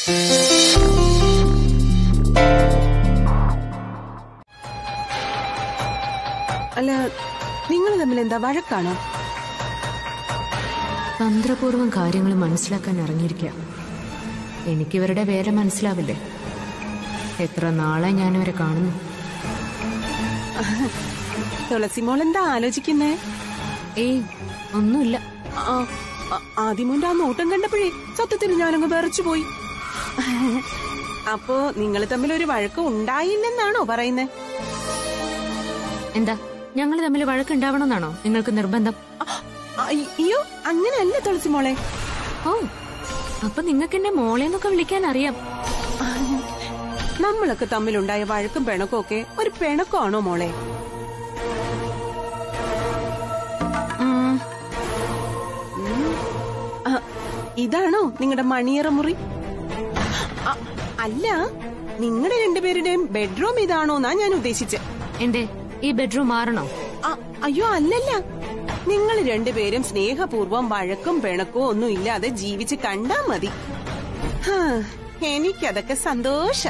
അല്ല നിങ്ങൾ തമ്മിൽ എന്താ വഴക്കാണോ തന്ത്രപൂർവം കാര്യങ്ങൾ മനസ്സിലാക്കാൻ ഇറങ്ങിയിരിക്കുക എനിക്കിവരുടെ വേല മനസ്സിലാവില്ലേ എത്ര നാളെ ഞാനിവരെ കാണുന്നു തുളസിമോൾ എന്താ ആലോചിക്കുന്നേ ഏയ് ഒന്നുമില്ല ആ, ആ- ആദ്യമോന്റെ ആ നോട്ടം കണ്ടപ്പോഴേ സത്യത്തിൽ ഞാനങ്ങ് വിറച്ചു പോയി അപ്പോ നിങ്ങൾ തമ്മിൽ ഒരു വഴക്ക് ഉണ്ടായില്ലെന്നാണോ പറയുന്നേ എന്താ ഞങ്ങൾ തമ്മിൽ വഴക്കുണ്ടാവണമെന്നാണോ നിങ്ങൾക്ക് നിർബന്ധം അയ്യോ അങ്ങനെയല്ല തുളസിമോളെ ഓ അപ്പൊ നിങ്ങൾക്ക് എന്നെ മോളേന്നൊക്കെ വിളിക്കാൻ അറിയാം നമ്മളൊക്കെ തമ്മിലുണ്ടായ വഴക്കും പിണക്കും ഒക്കെ ഒരു പിണക്കമാണോ മോളെ ഉം, ആ, ഇതാണോ നിങ്ങളുടെ മണിയറ മുറി അ- അല്ല നിങ്ങളുടെ രണ്ടുപേരുടെയും ബെഡ്റൂം ഇതാണോന്നാ ഞാൻ ഉദ്ദേശിച്ചത് എന്തേ ഈ ബെഡ്റൂം മാറണോ അ- അയ്യോ അല്ലല്ല നിങ്ങൾ രണ്ടുപേരും സ്നേഹപൂർവ്വം വഴക്കും പിണക്കവും ഒന്നും ഇല്ലാതെ ജീവിച്ച് കണ്ടാ മതി ഹാ, എനിക്കതൊക്കെ സന്തോഷ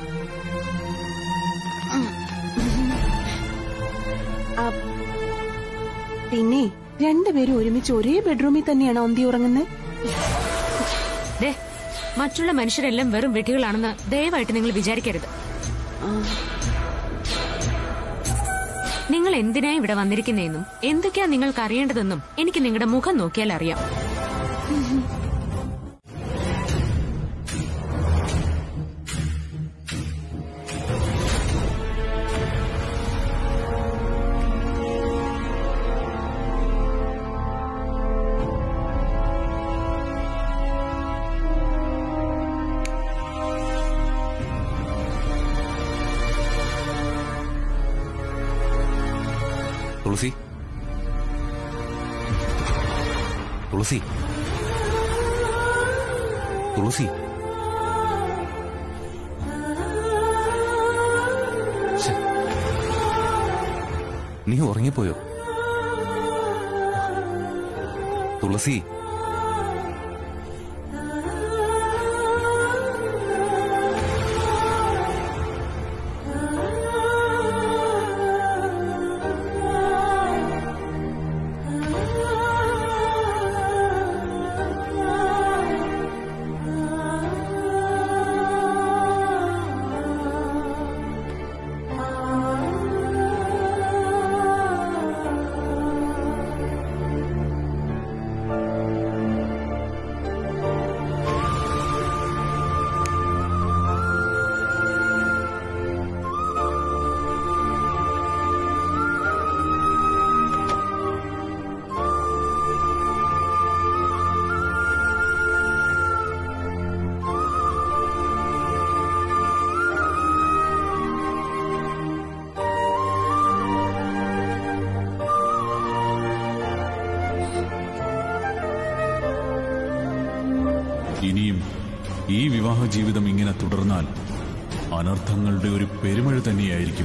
പിന്നെ രണ്ടുപേരും ഒരുമിച്ച് ഒരേ ബെഡ്റൂമിൽ തന്നെയാണോ അന്തി ഉറങ്ങുന്നത് ദേ മറ്റുള്ള മനുഷ്യരെല്ലാം വെറും വെട്ടികളാണെന്ന് ദയവായിട്ട് നിങ്ങൾ വിചാരിക്കരുത് നിങ്ങൾ എന്തിനാ ഇവിടെ വന്നിരിക്കുന്നതെന്നും എന്തൊക്കെയാ നിങ്ങൾക്ക് അറിയേണ്ടതെന്നും എനിക്ക് നിങ്ങളുടെ മുഖം നോക്കിയാൽ അറിയാം തുളസി തുളസി തുളസി ശ്ശെ. നീ ഉറങ്ങിപ്പോയോ തുളസി ഇനിയും ഈ വിവാഹ ജീവിതം ഇങ്ങനെ തുടർന്നാൽ അനർത്ഥങ്ങളുടെ ഒരു പെരുമഴ തന്നെയായിരിക്കും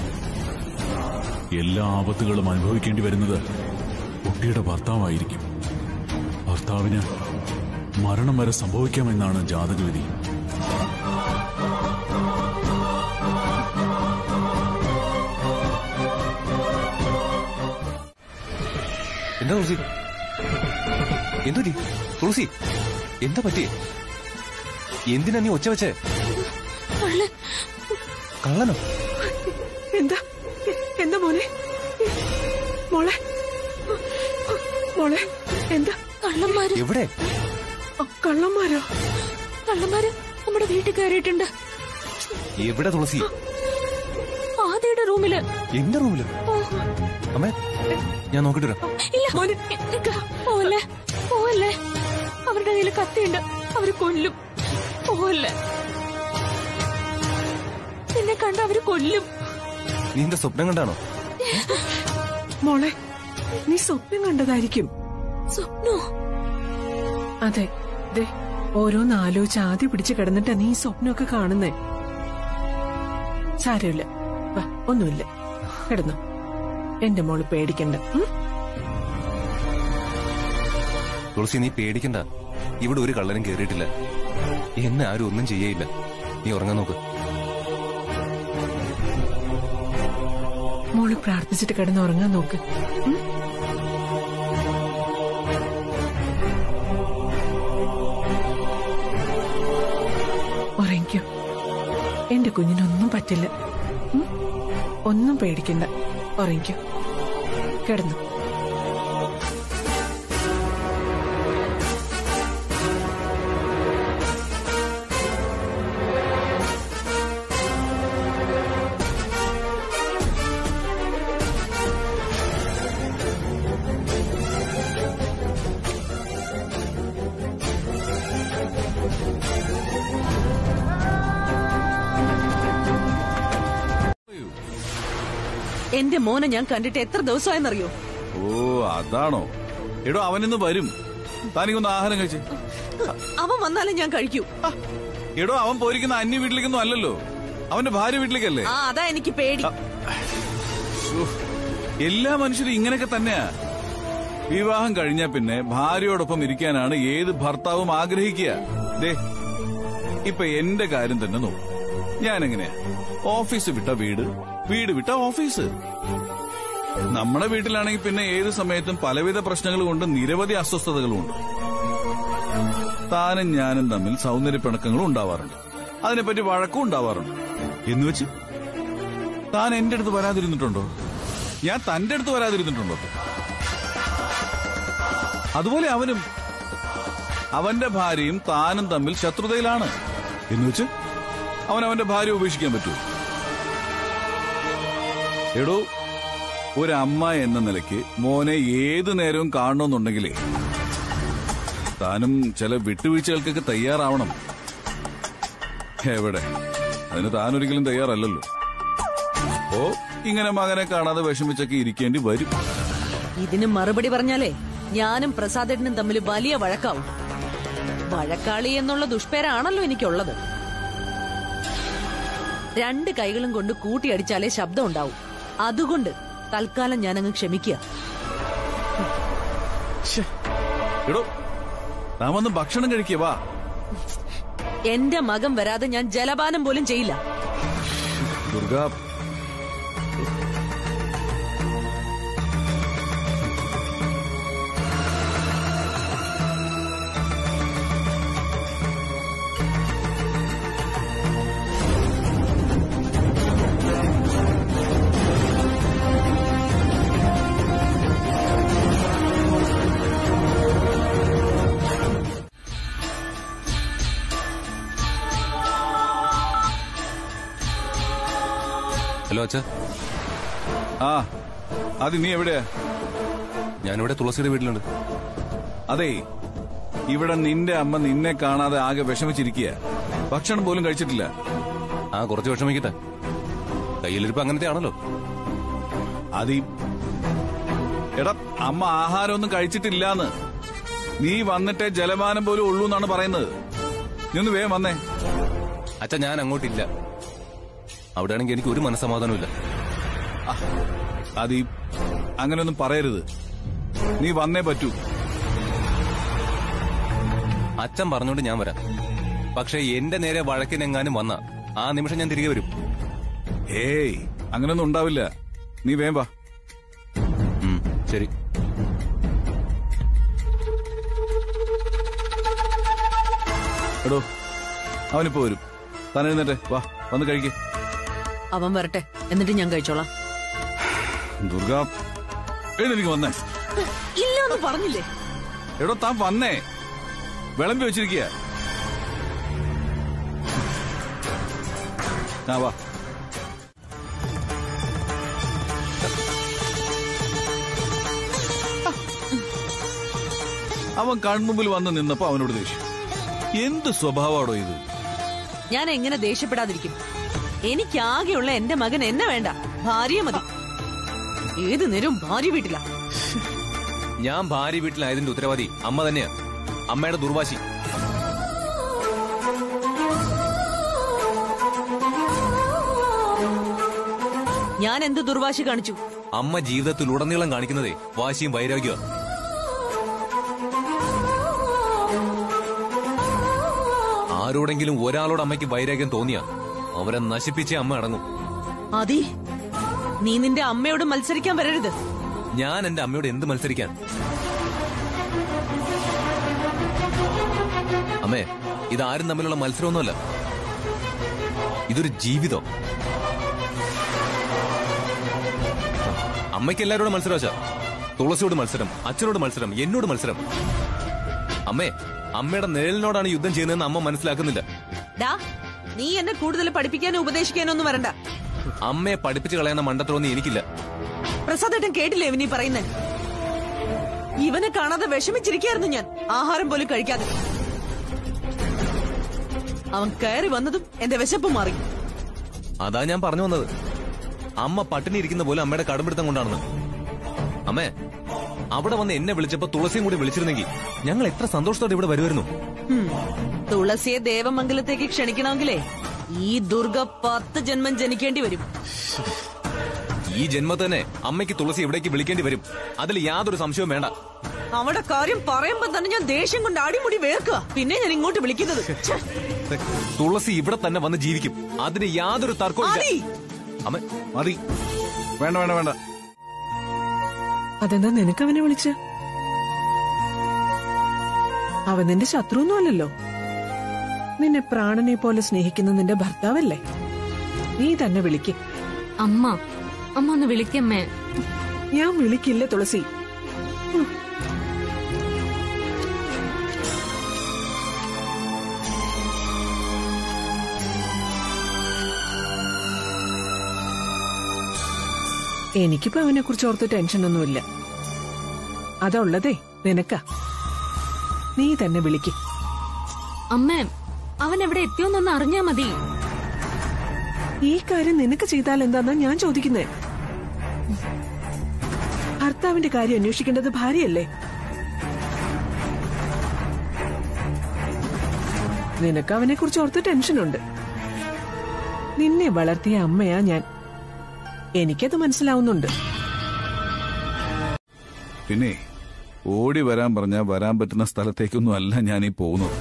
എല്ലാ ആപത്തുകളും അനുഭവിക്കേണ്ടി വരുന്നത് കുട്ടിയുടെ ഭർത്താവായിരിക്കും ഭർത്താവിന് മരണം വരെ സംഭവിക്കാമെന്നാണ് ജാതകവിധി എന്താ തുളസി എന്തുപറ്റി തുളസി എന്താ പറ്റി എന്തിനാ നീ ഒച്ച വെച്ചേ കള്ളനോ എന്താ എ- എന്താ മോനെ മോളെ മോളെ എന്താ കള്ളന്മാര് എവിടെ അ, കള്ളന്മാരോ കള്ളന്മാര് നമ്മുടെ വീട്ടിൽ കയറിയിട്ടുണ്ട് എവിടെ തുളസി ആദ്യയുടെ റൂമില് എന്റെ റൂമില് അമ്മേ ഞാൻ നോക്കിട്ട് വരാം ഇല്ല നിക്ക. പോവല്ലേ പോവല്ലേ അവരുടെ കയ്യിൽ കത്തിയുണ്ട് അവര് കൊല്ലും പോവല്ലേ നിന്നെ കണ്ട അവര് കൊല്ലും നീ എന്റെ സ്വപ്നം കണ്ടാണോ മോളെ നീ സ്വപ്നം കണ്ടതായിരിക്കും സ്വപ്നോ അതെ ദേ ഓരോന്ന് ആലോചിച്ച് ആദ്യം പിടിച്ച് കിടന്നിട്ടാ നീ ഈ സ്വപ്നമൊക്കെ കാണുന്നേ സാരമില്ല വാ ഒന്നുമില്ല കിടന്നു എന്റെ മോള് പേടിക്കണ്ട ഉം? തുളസി നീ പേടിക്കണ്ട ഇവിടെ ഒരു കള്ളനും കയറിയിട്ടില്ല എന്നെ ആരും ഒന്നും ചെയ്യയില്ല നീ ഉറങ്ങാൻ നോക്ക് മോള് പ്രാർത്ഥിച്ചിട്ട് കിടന്ന് ഉറങ്ങാൻ നോക്ക് ഉം? ഉറങ്ങിക്കോ എന്റെ കുഞ്ഞിനൊന്നും പറ്റില്ല ഉം? ഒന്നും പേടിക്കണ്ട ഉറങ്ങിക്കോ കിടന്നു എന്റെ മോനെ ഞാൻ കണ്ടിട്ട് എത്ര ദിവസമായെന്നറിയോ ഓ അതാണോ എടോ അവനിന്ന് വരും താനിക്കൊന്ന് ആഹാരം കഴിച്ച് അവൻ വന്നാലേ ഞാൻ കഴിക്കൂ ആ, എടോ അവൻ പോയിരിക്കുന്ന അന്യ വീട്ടിലേക്കൊന്നും അല്ലല്ലോ അവന്റെ ഭാര്യ വീട്ടിലേക്കല്ലേ ആ അതാ എനിക്ക് പേടി ശ്ശോ, എല്ലാ മനുഷ്യരും ഇങ്ങനെയൊക്കെ തന്നെയാ വിവാഹം കഴിഞ്ഞാ പിന്നെ ഭാര്യയോടൊപ്പം ഇരിക്കാനാണ് ഏത് ഭർത്താവും ആഗ്രഹിക്കുക ദേ ഇപ്പൊ എന്റെ കാര്യം തന്നെ നോക്കും ഞാൻ എങ്ങനെയാ ഓഫീസ് വിട്ട വീട് വീട് വിട്ട ഓഫീസ് നമ്മുടെ വീട്ടിലാണെങ്കിൽ പിന്നെ ഏത് സമയത്തും പലവിധ പ്രശ്നങ്ങൾ കൊണ്ട് നിരവധി അസ്വസ്ഥതകളുമുണ്ട് താനും ഞാനും തമ്മിൽ സൗന്ദര്യ പിണക്കങ്ങളും ഉണ്ടാവാറുണ്ട് അതിനെപ്പറ്റി വഴക്കും ഉണ്ടാവാറുണ്ട് എന്ന് വെച്ച് താൻ എന്റെ അടുത്ത് വരാതിരുന്നിട്ടുണ്ടോ ഞാൻ തന്റെ അടുത്ത് വരാതിരുന്നിട്ടുണ്ടോ അതുപോലെ അവനും അവന്റെ ഭാര്യയും താനും തമ്മിൽ ശത്രുതയിലാണ് എന്ന് വെച്ച് അവൻ അവന്റെ ഭാര്യ ഉപേക്ഷിക്കാൻ പറ്റുമോ എടോ ഒരമ്മ എന്ന നിലയ്ക്ക് മോനെ ഏതു നേരവും കാണണമെന്നുണ്ടെങ്കിലേ താനും ചില വിട്ടുവീഴ്ചകൾക്കൊക്കെ തയ്യാറാവണം എവിടെ അതിന് താനൊരിക്കലും തയ്യാറല്ലല്ലോ ഓ ഇങ്ങനെ മകനെ കാണാതെ വിഷമിച്ചൊക്കെ ഇരിക്കേണ്ടി വരും ഇതിന് മറുപടി പറഞ്ഞാലേ ഞാനും പ്രസാദേട്ടനും തമ്മിൽ വലിയ വഴക്കാവും വഴക്കാളി എന്നുള്ള ദുഷ്പേരാണല്ലോ എനിക്കുള്ളത് രണ്ട് കൈകളും കൊണ്ട് കൂട്ടിയടിച്ചാലേ ശബ്ദം ഉണ്ടാവും അതുകൊണ്ട് തൽക്കാലം ഞാനങ്ങ് ക്ഷമിക്കുക ശ്ശേ. എടോ താൻ വന്ന് ഭക്ഷണം കഴിക്കുക വാ എന്റെ മകൻ വരാതെ ഞാൻ ജലപാനം പോലും ചെയ്യില്ല ദുർഗ ഹലോ അച്ഛ ആ അത് നീ എവിടെയാ ഞാനിവിടെ തുളസിയുടെ വീട്ടിലുണ്ട് അതെ ഇവിടെ നിന്റെ അമ്മ നിന്നെ കാണാതെ ആകെ വിഷമിച്ചിരിക്കുക ഭക്ഷണം പോലും കഴിച്ചിട്ടില്ല ആ കുറച്ച് വിഷമിക്കട്ടെ കയ്യിലിരിപ്പ് അങ്ങനത്തെ ആണല്ലോ അത് ഈ- എടാ അമ്മ ആഹാരമൊന്നും കഴിച്ചിട്ടില്ലാന്ന് നീ വന്നിട്ടേ ജലപാനം പോലും ഉള്ളൂ എന്നാണ് പറയുന്നത് നീ ഒന്ന് വേഗം വന്നേ അച്ഛ ഞാൻ അങ്ങോട്ടില്ല അവിടെയാണെങ്കിൽ എനിക്ക് ഒരു മനസ്സമാധാനവും ആ, അത് ഈ അങ്ങനെയൊന്നും പറയരുത് നീ വന്നേ പറ്റൂ അച്ഛൻ പറഞ്ഞോണ്ട് ഞാൻ വരാം പക്ഷെ എന്റെ നേരെ വഴക്കിനെങ്ങാനും വന്ന ആ നിമിഷം ഞാൻ തിരികെ വരും ഏയ് അങ്ങനെയൊന്നും ഉണ്ടാവില്ല നീ വേഗം വാ ഉം, ശരി എടോ അവനിപ്പോ വരും താൻ എഴുന്നേറ്റെ വാ വന്ന് കഴിക്കേ അവൻ വരട്ടെ എന്നിട്ട് ഞാൻ കഴിച്ചോളാം ദുർഗ എഴുന്നേക്ക് വന്നേ ഇല്ലെന്ന് പറഞ്ഞില്ലേ എടോ താൻ വന്നേ വിളമ്പി വെച്ചിരിക്കുക ആ വാ അവൻ കൺമുമ്പിൽ വന്ന് നിന്നപ്പോ അവനോട് ദേഷ്യം എന്ത് സ്വഭാവമാണോ ഇത് ഞാൻ എങ്ങനെ ദേഷ്യപ്പെടാതിരിക്കും എനിക്കാകെയുള്ള എന്റെ മകൻ എന്നെ വേണ്ട ഭാര്യ മതി ഏത് നേരവും ഭാര്യ വീട്ടിലാ ഞാൻ ഭാര്യ വീട്ടിലായതിന്റെ ഉത്തരവാദി അമ്മ തന്നെയാ അമ്മയുടെ ദുർവാശി ഞാൻ എന്ത് ദുർവാശി കാണിച്ചു അമ്മ ജീവിതത്തിൽ ഉടനീളം കാണിക്കുന്നതേ വാശിയും വൈരാഗ്യമാണ് ആ ആരോടെങ്കിലും ഒരാളോട് അമ്മയ്ക്ക് വൈരാഗ്യം തോന്നിയ അവരെ നശിപ്പിച്ചേ അമ്മ അടങ്ങും ആദി നീ നിന്റെ അമ്മയോട് മത്സരിക്കാൻ വരരുത് ഞാൻ എന്റെ അമ്മയോട് എന്ത് മത്സരിക്കാൻ അമ്മേ ഇതാരും തമ്മിലുള്ള മത്സരമൊന്നുമല്ല ഇതൊരു ജീവിതം അമ്മയ്ക്ക് എല്ലാവരോടും മത്സരം വെച്ചാ തുളസിയോട് മത്സരം അച്ഛനോട് മത്സരം എന്നോട് മത്സരം അമ്മേ അമ്മയുടെ നിഴലിനോടാണ് യുദ്ധം ചെയ്യുന്നതെന്ന് അമ്മ മനസ്സിലാക്കുന്നില്ല ഡാ നീ എന്നെ കൂടുതൽ പഠിപ്പിക്കാനോ ഉപദേശിക്കാനോ ഒന്നും വരണ്ട അമ്മയെ പഠിപ്പിച്ച് കളയുന്ന മണ്ടത്തരമൊന്നും എനിക്കില്ല പ്രസാദേട്ടൻ കേട്ടില്ലേ ഇവനീ പറയുന്നേ ഇവനെ കാണാതെ വിഷമിച്ചിരിക്കായിരുന്നു ഞാൻ ആഹാരം പോലും കഴിക്കാതെ അവൻ കയറി വന്നതും എന്റെ വിശപ്പ് മാറി അതാ ഞാൻ പറഞ്ഞു വന്നത് അമ്മ പട്ടിണി ഇരിക്കുന്ന പോലെ അമ്മയുടെ കടുംപിടുത്തം കൊണ്ടാണെന്ന് അമ്മേ അവിടെ വന്ന് എന്നെ വിളിച്ചപ്പോ തുളസിയും കൂടി വിളിച്ചിരുന്നെങ്കിൽ ഞങ്ങൾ എത്ര സന്തോഷത്തോടെ ഇവിടെ വരുമായിരുന്നു ഹും. തുളസിയെ ദേവമംഗലത്തേക്ക് ക്ഷണിക്കണമെങ്കിലേ ഈ ദുർഗ പത്ത് ജന്മം ജനിക്കേണ്ടി വരും ഈ ജന്മത്തിൽ തന്നെ അമ്മയ്ക്ക് തുളസി ഇവിടേക്ക് വിളിക്കേണ്ടി വരും അതിൽ യാതൊരു സംശയവും വേണ്ട അവിടെ കാര്യം പറയുമ്പോ തന്നെ ഞാൻ ദേഷ്യം കൊണ്ട് അടിമുടി വേർക്കുക പിന്നെ ഞാൻ ഇങ്ങോട്ട് വിളിക്കുന്നത് ഛെ, തുളസി ഇവിടെ തന്നെ വന്ന് ജീവിക്കും അതിന് യാതൊരു തർക്കവും ഇല്ല. ആദി! അമ്മ മതി വേണ്ട വേണ്ട വേണ്ട അതെന്താ നിനക്ക് അവനെ വിളിച്ച അവൻ നിന്റെ ശത്രുവൊന്നും അല്ലല്ലോ നിന്നെ പ്രാണനെ പോലെ സ്നേഹിക്കുന്ന നിന്റെ ഭർത്താവല്ലേ നീ തന്നെ വിളിക്ക് അമ്മ അമ്മ ഒന്ന് വിളിക്കമ്മേ ഞാൻ വിളിക്കില്ല തുളസി ഉം. എനിക്കിപ്പോ അവനെ കുറിച്ച് ഓർത്ത് ടെൻഷനൊന്നുമില്ല അതുള്ളതേ നിനക്കാ നീ തന്നെ വിളിക്ക് അമ്മേ അവൻ എവിടെ എത്തിയോന്നൊന്ന് അറിഞ്ഞാ മതി ഈ കാര്യം നിനക്ക് ചെയ്താൽ എന്താന്നാ ഞാൻ ചോദിക്കുന്നേ ഭർത്താവിന്റെ കാര്യം അന്വേഷിക്കേണ്ടത് ഭാര്യയല്ലേ നിനക്ക് അവനെ കുറിച്ച് ഓർത്ത് ടെൻഷനുണ്ട് നിന്നെ വളർത്തിയ അമ്മയാ ഞാൻ എനിക്കത് മനസ്സിലാവുന്നുണ്ട് പിന്നെ ഓടി വരാൻ പറഞ്ഞാൽ വരാൻ പറ്റുന്ന സ്ഥലത്തേക്കൊന്നും അല്ല ഞാൻ ഈ പോകുന്നത്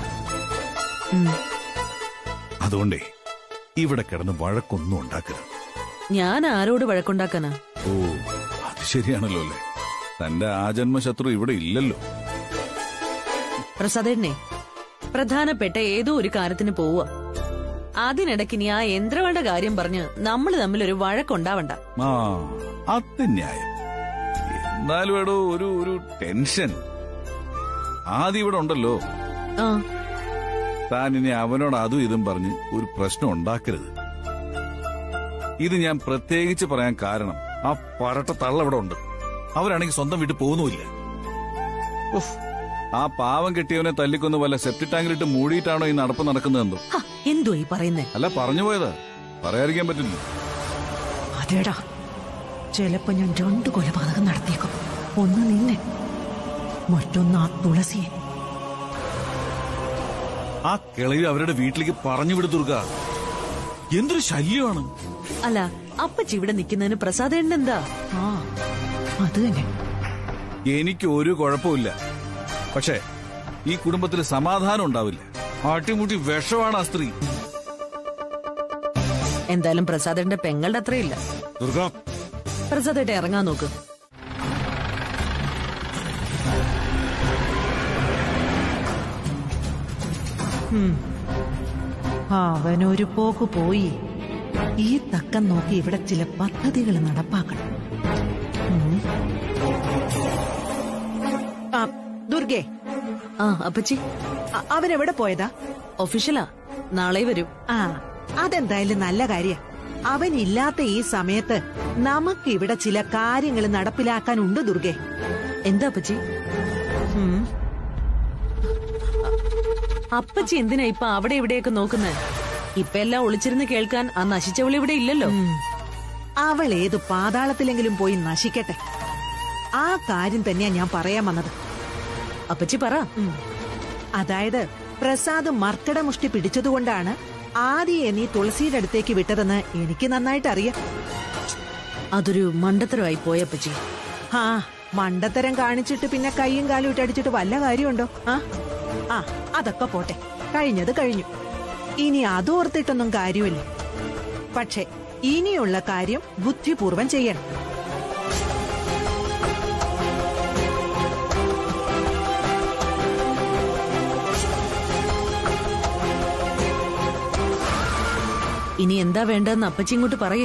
അതുകൊണ്ടേ ഇവിടെ കിടന്ന് വഴക്കൊന്നും ഉണ്ടാക്കരുത് ഞാൻ ആരോട് വഴക്കുണ്ടാക്കാനാ ഓ അത് ശരിയാണല്ലോ അല്ലേ തന്റെ ആജന്മ ശത്രു ഇവിടെ ഇല്ലല്ലോ പ്രസാദേട്ടനെ പ്രധാനപ്പെട്ട ഏതോ ഒരു കാര്യത്തിന് പോവുക അതിനിടയ്ക്ക് ഇനി ആ യന്ത്രങ്ങളുടെ കാര്യം പറഞ്ഞ് നമ്മൾ തമ്മിൽ ഒരു വഴക്കുണ്ടാവണ്ട ആ അത് ന്യായം എന്നാലും എടോ ഒരു ഒരു ടെൻഷൻ ആദ്യം ഇവിടെ ഉണ്ടല്ലോ ആ താൻ ഇനി അവനോട് അതും ഇതും പറഞ്ഞ് ഒരു പ്രശ്നം ഉണ്ടാക്കരുത് ഇത് ഞാൻ പ്രത്യേകിച്ച് പറയാൻ കാരണം ആ പരട്ട തള്ള ഇവിടെ ഉണ്ട് അവരാണെങ്കിൽ സ്വന്തം വീട്ടിൽ പോകുന്നുമില്ല ഉഫ്, ആ പാവം കെട്ടിയവനെ തല്ലിക്കൊന്ന് വല്ല സെപ്റ്റി ടാങ്കിലിട്ട് മൂടിയിട്ടാണോ ഈ നടപ്പ് നടക്കുന്നതെന്തോ ഹ, എന്തോ ഈ പറയുന്നേ അല്ല പറഞ്ഞു പോയതാ പറയാതിരിക്കാൻ പറ്റില്ല അതേടാ ചിലപ്പോ ഞാൻ രണ്ടു കൊലപാതകം നടത്തിയേക്കും ഒന്ന് നിന്നെ മറ്റൊന്ന് ആ തുളസിയെ ആ കിളവി അവരുടെ വീട്ടിലേക്ക് പറഞ്ഞു വിടു ദുർഗ എന്തൊരു ശല്യമാണ് അല്ല അപ്പച്ചി ഇവിടെ നിൽക്കുന്നതിന് പ്രസാദേട്ടൻ എന്താ ആ അത് തന്നെ എനിക്ക് ഒരു കുഴപ്പമില്ല പക്ഷേ ഈ കുടുംബത്തിൽ സമാധാനം ഉണ്ടാവില്ല ആട്ടിമുട്ടി വിഷമാണ് ആ സ്ത്രീ എന്തായാലും പ്രസാദേട്ടന്റെ പെങ്ങളുടെ അത്രയില്ല ദുർഗ പ്രസാദേട്ടൻ ഇറങ്ങാൻ നോക്ക് അവനൊരു പോക്ക് പോയി ഈ തക്കം നോക്കി ഇവിടെ ചില പദ്ധതികൾ നടപ്പാക്കണം ഉം. ആ, ദുർഗേ ആ അപ്പച്ചി അ- അവനെവിടെ പോയതാ ഒഫീഷ്യലാ നാളെ വരും ആ അതെന്തായാലും നല്ല കാര്യ അവനില്ലാത്ത ഈ സമയത്ത് നമുക്ക് ഇവിടെ ചില കാര്യങ്ങൾ നടപ്പിലാക്കാനുണ്ട് ദുർഗെ എന്താ അപ്പച്ചി ഉം. അപ്പച്ചി എന്തിനാ ഇപ്പൊ അവിടെ ഇവിടെയൊക്കെ നോക്കുന്നത് ഇപ്പൊ എല്ലാം ഒളിച്ചിരുന്ന് കേൾക്കാൻ ആ നശിച്ചവൾ ഇവിടെ ഇല്ലല്ലോ അവൾ ഏത് പാതാളത്തിലെങ്കിലും പോയി നശിക്കട്ടെ ആ കാര്യം തന്നെയാ ഞാൻ പറയാൻ വന്നത് അപ്പച്ചി പറ ഉം. അതായത് പ്രസാദ് മർക്കട മുഷ്ടി പിടിച്ചതുകൊണ്ടാണ് ആദിയെ നീ തുളസിയുടെ അടുത്തേക്ക് വിട്ടതെന്ന് എനിക്ക് നന്നായിട്ട് അറിയാം അതൊരു മണ്ടത്തരമായി പോയപ്പച്ചി ആ മണ്ടത്തരം കാണിച്ചിട്ട് പിന്നെ കൈയും കാലും ഇട്ടടിച്ചിട്ട് വല്ല കാര്യമുണ്ടോ ആ ആ അതൊക്കെ പോട്ടെ കഴിഞ്ഞത് കഴിഞ്ഞു ഇനി അതോർത്തിട്ടൊന്നും കാര്യമില്ല പക്ഷെ ഇനിയുള്ള കാര്യം ബുദ്ധിപൂർവം ചെയ്യണം ഇനി എന്താ വേണ്ടെന്ന് അപ്പച്ചി ഇങ്ങോട്ട് പറയേ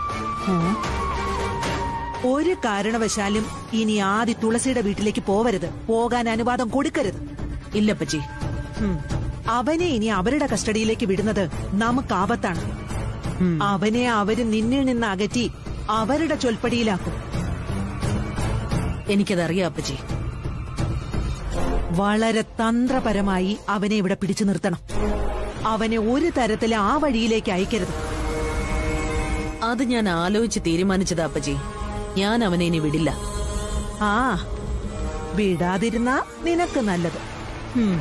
ഒരു കാരണവശാലും ഇനി ആദി തുളസിയുടെ വീട്ടിലേക്ക് പോവരുത് പോകാൻ അനുവാദം കൊടുക്കരുത് ഇല്ല അപ്പച്ചി ഉം. അവനെ ഇനി അവരുടെ കസ്റ്റഡിയിലേക്ക് വിടുന്നത് നമുക്ക് ആപത്താണ് അവനെ അവര് നിന്നിൽ നിന്ന് അകറ്റി അവരുടെ ചൊൽപ്പടിയിലാക്കും എനിക്കതറിയാം അപ്പച്ചി വളരെ തന്ത്രപരമായി അവനെ ഇവിടെ പിടിച്ചു നിർത്തണം അവനെ ഒരു തരത്തിൽ ആ വഴിയിലേക്ക് അയക്കരുത് അത് ഞാൻ ആലോചിച്ച് തീരുമാനിച്ചതാ അപ്പച്ചി ഞാൻ അവനെ ഇനി വിടില്ല ആ വിടാതിരുന്നാ നിനക്ക് നല്ലത് ഉം.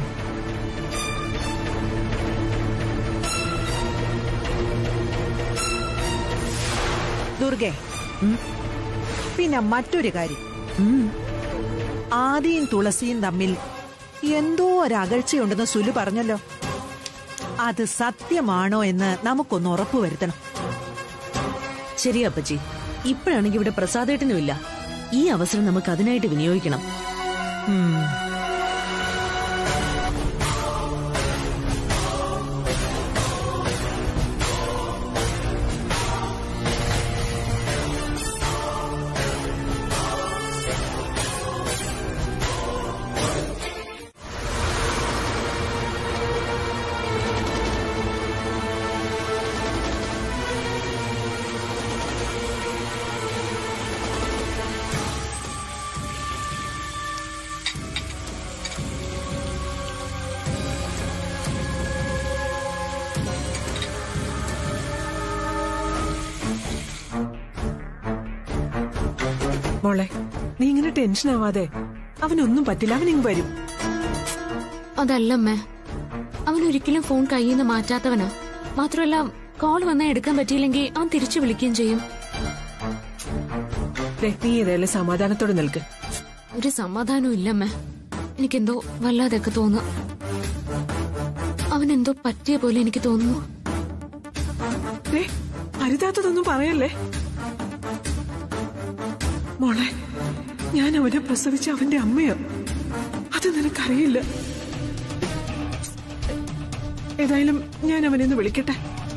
ദുർഗെ ഉം. പിന്നെ മറ്റൊരു കാര്യം ഉം. ആദിയും തുളസിയും തമ്മിൽ എന്തോ ഒരകഴ്ചയുണ്ടെന്ന് സുലു പറഞ്ഞല്ലോ അത് സത്യമാണോ എന്ന് നമുക്കൊന്ന് ഉറപ്പുവരുത്തണം ശരി അപ്പച്ചി ഇപ്പോഴാണെങ്കിൽ ഇവിടെ പ്രസാദേട്ടനുമില്ല ഈ അവസരം നമുക്ക് അതിനായിട്ട് വിനിയോഗിക്കണം ഉം. മോളെ നീ ഇങ്ങനെ ടെൻഷൻ ആവാതെ അവനൊന്നും പറ്റില്ല അവൻ ഇങ്ങ് വരും അതല്ലമ്മേ അവൻ ഒരിക്കലും ഫോൺ കയ്യിൽ നിന്ന് മാറ്റാത്തവനാ മാത്രമല്ല കോൾ വന്നാൽ എടുക്കാൻ പറ്റിയില്ലെങ്കിൽ അവൻ തിരിച്ചു വിളിക്കുകയും ചെയ്യും ദേ, നീ ഏതായാലും സമാധാനത്തോടെ നിൽക്ക് ഒരു സമാധാനവും ഇല്ലമ്മേ എനിക്കെന്തോ വല്ലാതെയൊക്കെ തോന്നുന്നു അവനെന്തോ പറ്റിയ പോലെ എനിക്ക് തോന്നുന്നു ദേ, അരുതാത്തതൊന്നും പറയല്ലേ മോളെ ഞാൻ അവനെ പ്രസവിച്ച അവന്റെ അമ്മയോ അത് നിനക്കറിയില്ല ഏതായാലും ഞാൻ അവനെ ഒന്ന് വിളിക്കട്ടെ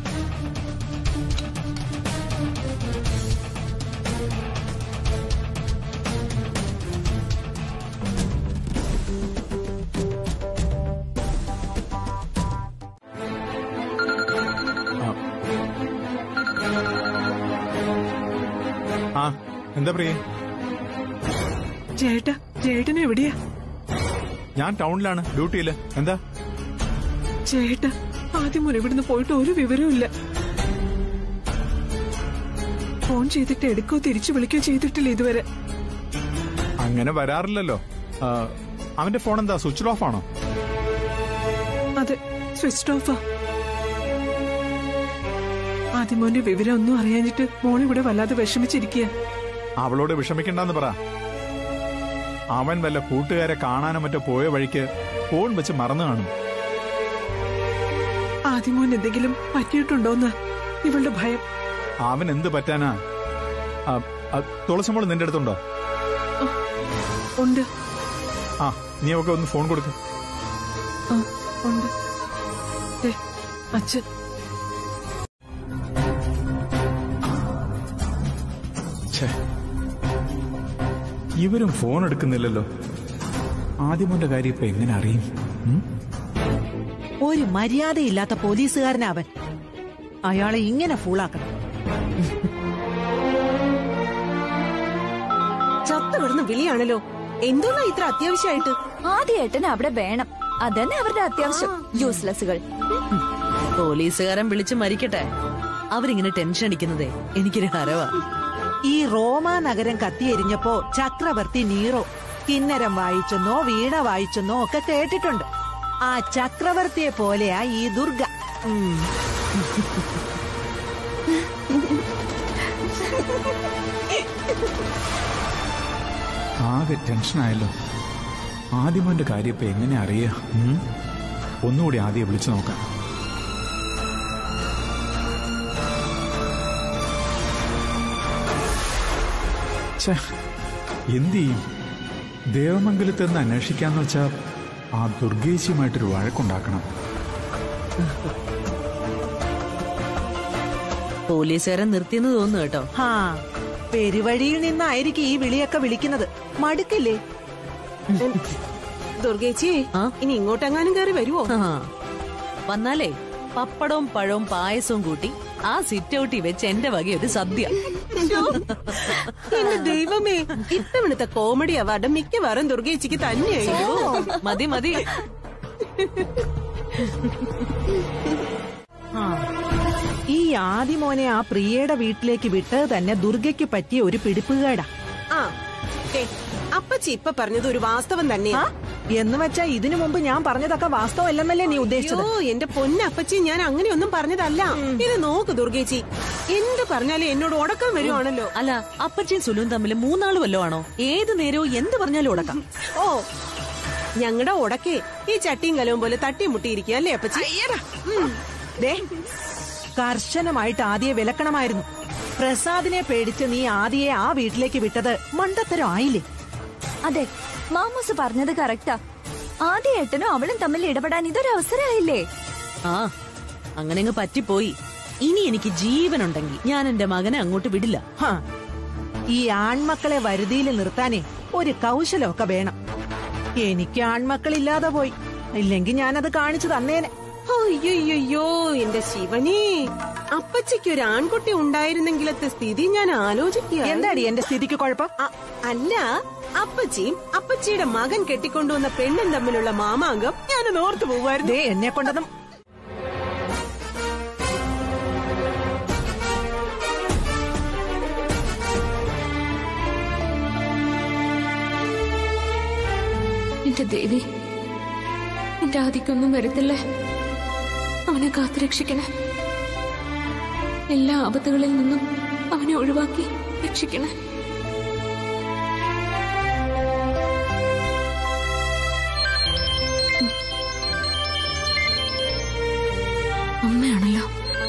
ആ എന്താ പ്രിയ ചേട്ടാ ചേട്ടൻ എവിടെയാ ഞാൻ ടൗണിലാണ് ഡ്യൂട്ടിയില് എന്താ ചേട്ടാ ആദ്യം മുൻ ഇവിടുന്ന് പോയിട്ട് ഒരു വിവരവും ഇല്ല ഫോൺ ചെയ്തിട്ട് എടുക്കോ തിരിച്ചു വിളിക്കോ ചെയ്തിട്ടില്ല ഇതുവരെ അങ്ങനെ വരാറില്ലല്ലോ ആ, അവന്റെ ഫോൺ എന്താ സ്വിച്ച് ഓഫ് ആണോ അതെ സ്വിച്ച് ഓഫാ ആദ്യം മോന്റെ വിവരം ഒന്നും അറിയാഞ്ഞിട്ട് മോളിവിടെ വല്ലാതെ വിഷമിച്ചിരിക്കുക അവളോട് വിഷമിക്കണ്ടെന്ന് പറ അവൻ വല്ല കൂട്ടുകാരെ കാണാനോ മറ്റോ പോയ വഴിക്ക് ഫോൺ വെച്ച് മറന്നു കാണും ആദ്യം മോൻ എന്തെങ്കിലും പറ്റിയിട്ടുണ്ടോന്ന് ഇവളുടെ ഭയം അവൻ എന്ത് പറ്റാനാ ആ, ആ, തുളസിമോള് നിന്റെ അടുത്തുണ്ടോ ഉണ്ട് ആ നീ ഒക്കെ ഒന്ന് ഫോൺ കൊടുക്ക് ആ, ഉണ്ട് ദേ, അച്ഛൻ ഛേ. ഇവരും ഫോൺ എടുക്കുന്നില്ലല്ലോ ആദ്യമോന്റെ കാര്യം ഇപ്പൊ എങ്ങനെ അറിയും ഉം? ഒരു മര്യാദയില്ലാത്ത പോലീസുകാരനവൻ അയാളെ ഇങ്ങനെ ഫൂളാക്കണം ചത്തുവിടുന്ന വിളിയാണല്ലോ എന്തോന്നാ ഇത്ര അത്യാവശ്യമായിട്ട് ആദ്യേട്ടന് അവിടെ വേണം അതന്നെ അവരുടെ അത്യാവശ്യം യൂസ്ലെസ്സുകൾ പോലീസുകാരൻ വിളിച്ച് മരിക്കട്ടെ അവരിങ്ങനെ ടെൻഷൻ അടിക്കുന്നതേ എനിക്കൊരു ഹരവാ ഈ റോമാ നഗരം കത്തിയെരിഞ്ഞപ്പോ ചക്രവർത്തി നീറോ കിന്നരം വായിച്ചെന്നോ വീണ വായിച്ചെന്നോ ഒക്കെ കേട്ടിട്ടുണ്ട് ആ ചക്രവർത്തിയെ പോലെയാ ഈ ദുർഗ ഉം. ആകെ ടെൻഷനായല്ലോ ആദ്യമോന്റെ കാര്യം ഇപ്പൊ എങ്ങനെ അറിയാ ഉം? ഒന്നുകൂടി ആദ്യം വിളിച്ചു നോക്കാം ഛേ, എന്ത് ചെയ്യും ദേവമംഗലത്ത് നിന്ന് അന്വേഷിക്കാന്ന് വെച്ചാ ആ ദുർഗേശിയുമായിട്ടൊരു വഴക്കുണ്ടാക്കണം പോലീസുകാരൻ നിർത്തിയെന്ന് തോന്നുന്നു കേട്ടോ ഹാ പെരുവഴിയിൽ നിന്നായിരിക്കും ഈ വിളിയൊക്കെ വിളിക്കുന്നത് മടുക്കില്ലേ ദുർഗേച്ചി ആ? ഇനി ഇങ്ങോട്ടെങ്ങാനും കയറി വരുവോ ആ. വന്നാലേ പപ്പടവും പഴവും പായസവും കൂട്ടി ആ സിറ്റ് ഔട്ടിൽ വെച്ച് എന്റെ വക ഒരു സദ്യ ശ്ശോ, എന്റെ ദൈവമേ ഇത്തവണത്തെ കോമഡി അവാർഡ് മിക്കവാറും ദുർഗേച്ചിക്ക് തന്നെയായിരുന്നു മതി മതി ആ. ഈ ആദിമോനെ ആ പ്രിയയുടെ വീട്ടിലേക്ക് വിട്ടത് തന്നെ ദുർഗയ്ക്ക് പറ്റിയ ഒരു പിടിപ്പുകേടാ ആ ദേ, അപ്പച്ചി ഇപ്പൊ പറഞ്ഞത് ഒരു വാസ്തവം തന്നെയാ ആ? എന്ന് വെച്ചാ ഇതിനു മുമ്പ് ഞാൻ പറഞ്ഞതൊക്കെ വാസ്തവമല്ലെന്നല്ലേ നീ ഉദ്ദേശിച്ചത് അയ്യോ എന്റെ പൊന്നപ്പച്ചി ഞാൻ അങ്ങനെയൊന്നും പറഞ്ഞതല്ല ഇത് നോക്ക് ദുർഗേച്ചി എന്ത് പറഞ്ഞാലും എന്നോട് ഉടക്കം വരുവാണല്ലോ അല്ല അപ്പച്ചയും സുലുവും തമ്മിൽ മൂന്നാള് വല്ലോ ആണോ ഏത് നേരവും എന്ത് പറഞ്ഞാലും ഉടക്കാം ഓ ഞങ്ങളുടെ ഉടക്കേ ഈ ചട്ടിയും കലവും പോലെ തട്ടിമുട്ടിയിരിക്കുക അല്ലേ അപ്പച്ചി ഉം. ദേ കർശനമായിട്ട് ആദിയെ വിലക്കണമായിരുന്നു പ്രസാദിനെ പേടിച്ച് നീ ആദിയെ ആ വീട്ടിലേക്ക് വിട്ടത് മണ്ടത്തരം ആയില്ലേ അതെ മാമൂസ് പറഞ്ഞത് കറക്റ്റാ ആദ്യ ഏട്ടനും അവളും തമ്മിൽ ഇടപെടാൻ ഇതൊരു അവസരമായില്ലേ ആ അങ്ങനെ അങ്ങ് പറ്റിപ്പോയി ഇനി എനിക്ക് ജീവനുണ്ടെങ്കിൽ ഞാൻ എന്റെ മകനെ അങ്ങോട്ട് വിടില്ല ഹാ. ഈ ആൺമക്കളെ വരുതിയിൽ നിർത്താനേ ഒരു കൗശലമൊക്കെ വേണം എനിക്ക് ആൺമക്കളില്ലാതെ പോയി ഇല്ലെങ്കിൽ ഞാനത് കാണിച്ചു തന്നേനെ അയ്യോ എന്റെ ശിവനേ അപ്പച്ചിക്ക് ഒരു ആൺകുട്ടി ഉണ്ടായിരുന്നെങ്കിലത്തെ സ്ഥിതി ഞാൻ ആലോചിക്കുക എന്താടി എന്റെ സ്ഥിതിക്ക് കുഴപ്പം അ- അല്ല അപ്പച്ചിയും അപ്പച്ചിയുടെ മകൻ കെട്ടിക്കൊണ്ടുവന്ന പെണ്ണും തമ്മിലുള്ള മാമാങ്കം ഞാൻ ഓർത്തു പോവായിരുന്നു ദേ എന്നെ കൊണ്ടതും എന്റെ ദേവി എന്റെ ആദിക്കൊന്നും വരുത്തില്ലേ അവനെ കാത്തുരക്ഷിക്കണേ എല്ലാ ആപത്തുകളിൽ നിന്നും അവനെ ഒഴിവാക്കി രക്ഷിക്കണേ ഉം. അമ്മയാണല്ലോ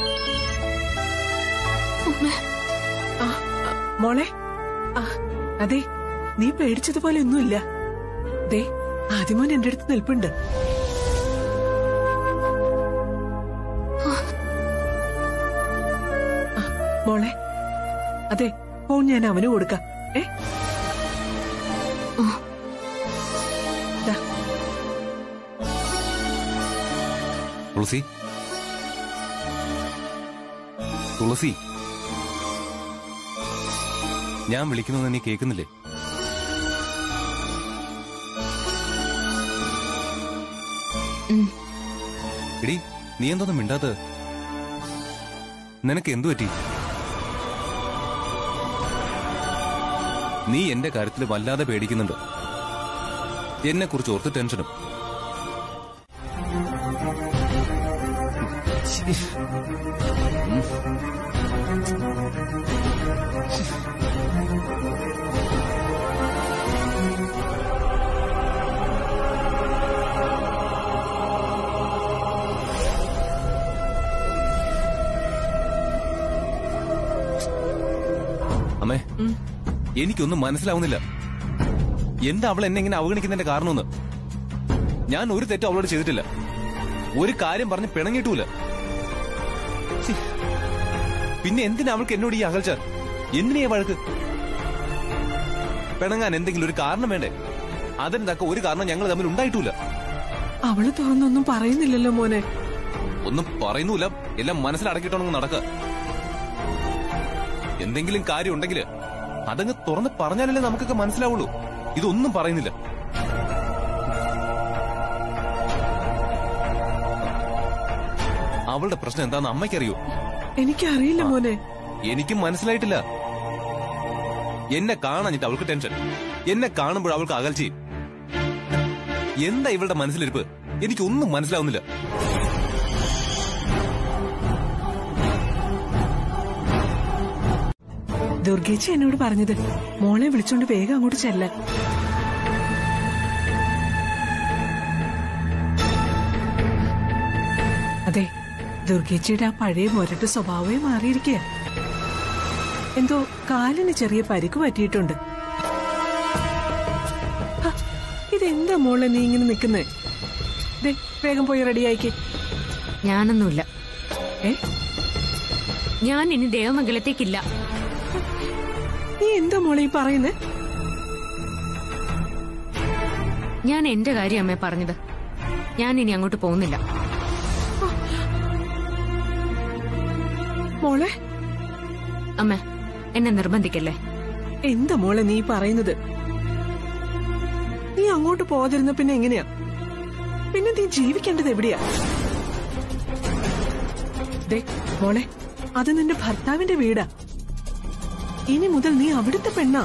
അമ്മ ആ, ആ, മോളെ ആ, അതെ നീ പേടിച്ചതുപോലെ ഒന്നുമില്ല ദേ ആദ്യമോൻ എന്റെ അടുത്ത് നിൽപ്പുണ്ട് ആ, മോളെ അതെ ഫോൺ ഞാൻ അവന് കൊടുക്കാം ഏ ദാ, തുളസി തുളസി ഞാൻ വിളിക്കുന്നത് നീ കേൾക്കുന്നില്ലേ ഉം. എടി നീ എന്തോന്നും മിണ്ടാത്തത് നിനക്ക് എന്തു പറ്റി നീ എന്റെ കാര്യത്തിൽ വല്ലാതെ പേടിക്കുന്നുണ്ട് എന്നെ കുറിച്ച് ഓർത്ത് ടെൻഷനും അമ്മേ എനിക്കൊന്നും മനസ്സിലാവുന്നില്ല എന്താ അവൾ എന്നെ ഇങ്ങനെ അവഗണിക്കുന്നതിന്റെ കാരണമെന്ന് ഞാൻ ഒരു തെറ്റും അവളോട് ചെയ്തിട്ടില്ല ഒരു കാര്യം പറഞ്ഞ് പിണങ്ങിയിട്ടില്ല പിന്നെ എന്തിനാ അവൾക്ക് എന്നോട് ഈ അകൽച്ച എന്തിനാ വഴക്ക് പിണങ്ങാൻ എന്തെങ്കിലും ഒരു കാരണം വേണ്ടേ അതിന് തക്ക ഒരു കാരണം ഞങ്ങൾ തമ്മിൽ ഉണ്ടായിട്ടില്ല അവള് തുറന്നൊന്നും പറയുന്നില്ലല്ലോ മോനെ ഒന്നും പറയുന്നുമില്ല എല്ലാം മനസ്സിലടക്കിയിട്ടോണെന്ന് നടക്കുക എന്തെങ്കിലും കാര്യം ഉണ്ടെങ്കിൽ അതങ്ങ് തുറന്ന് പറഞ്ഞാലല്ലേ നമുക്കൊക്കെ മനസ്സിലാവുള്ളൂ ഇതൊന്നും പറയുന്നില്ല അവളുടെ പ്രശ്നം എന്താന്ന് അമ്മയ്ക്കറിയോ എനിക്കറിയില്ല മോനെ എനിക്കും മനസ്സിലായിട്ടില്ല എന്നെ കാണാഞ്ഞിട്ട് അവൾക്ക് ടെൻഷൻ എന്നെ കാണുമ്പോൾ അവൾക്ക് അകൽച്ചയും എന്താ ഇവളുടെ മനസ്സിലിരിപ്പ് എനിക്കൊന്നും മനസ്സിലാവുന്നില്ല ദുർഗേച്ചി എന്നോട് പറഞ്ഞത് മോളെ വിളിച്ചോണ്ട് വേഗം അങ്ങോട്ട് ചെല്ലാൻ അതെ ദുർഗേച്ചിയുടെ ആ പഴയ മുരട്ട് സ്വഭാവമേ മാറിയിരിക്കുക എന്തോ കാലിന് ചെറിയ പരിക്ക് പറ്റിയിട്ടുണ്ട് എന്താ മോളെ നീ ഇങ്ങനെ നിക്കുന്നേ ദേ വേഗം പോയി റെഡിയായിക്കേ ഞാനൊന്നുമില്ല ഏ ഞാൻ ഇനി ദേവമംഗലത്തേക്കില്ല നീ എന്താ മോളെ ഈ പറയുന്നേ ഞാൻ എന്റെ കാര്യം അമ്മേ പറഞ്ഞത് ഞാൻ ഇനി അങ്ങോട്ട് പോകുന്നില്ല മോളെ അമ്മേ എന്നെ നിർബന്ധിക്കല്ലേ എന്താ മോളെ നീ പറയുന്നത് നീ അങ്ങോട്ട് പോകാതിരുന്ന പിന്നെ എങ്ങനെയാ പിന്നെ നീ ജീവിക്കേണ്ടത് എവിടെയാ ദേ മോളെ അത് നിന്റെ ഭർത്താവിന്റെ വീടാ ഇനി മുതൽ നീ അവിടുത്തെ പെണ്ണാ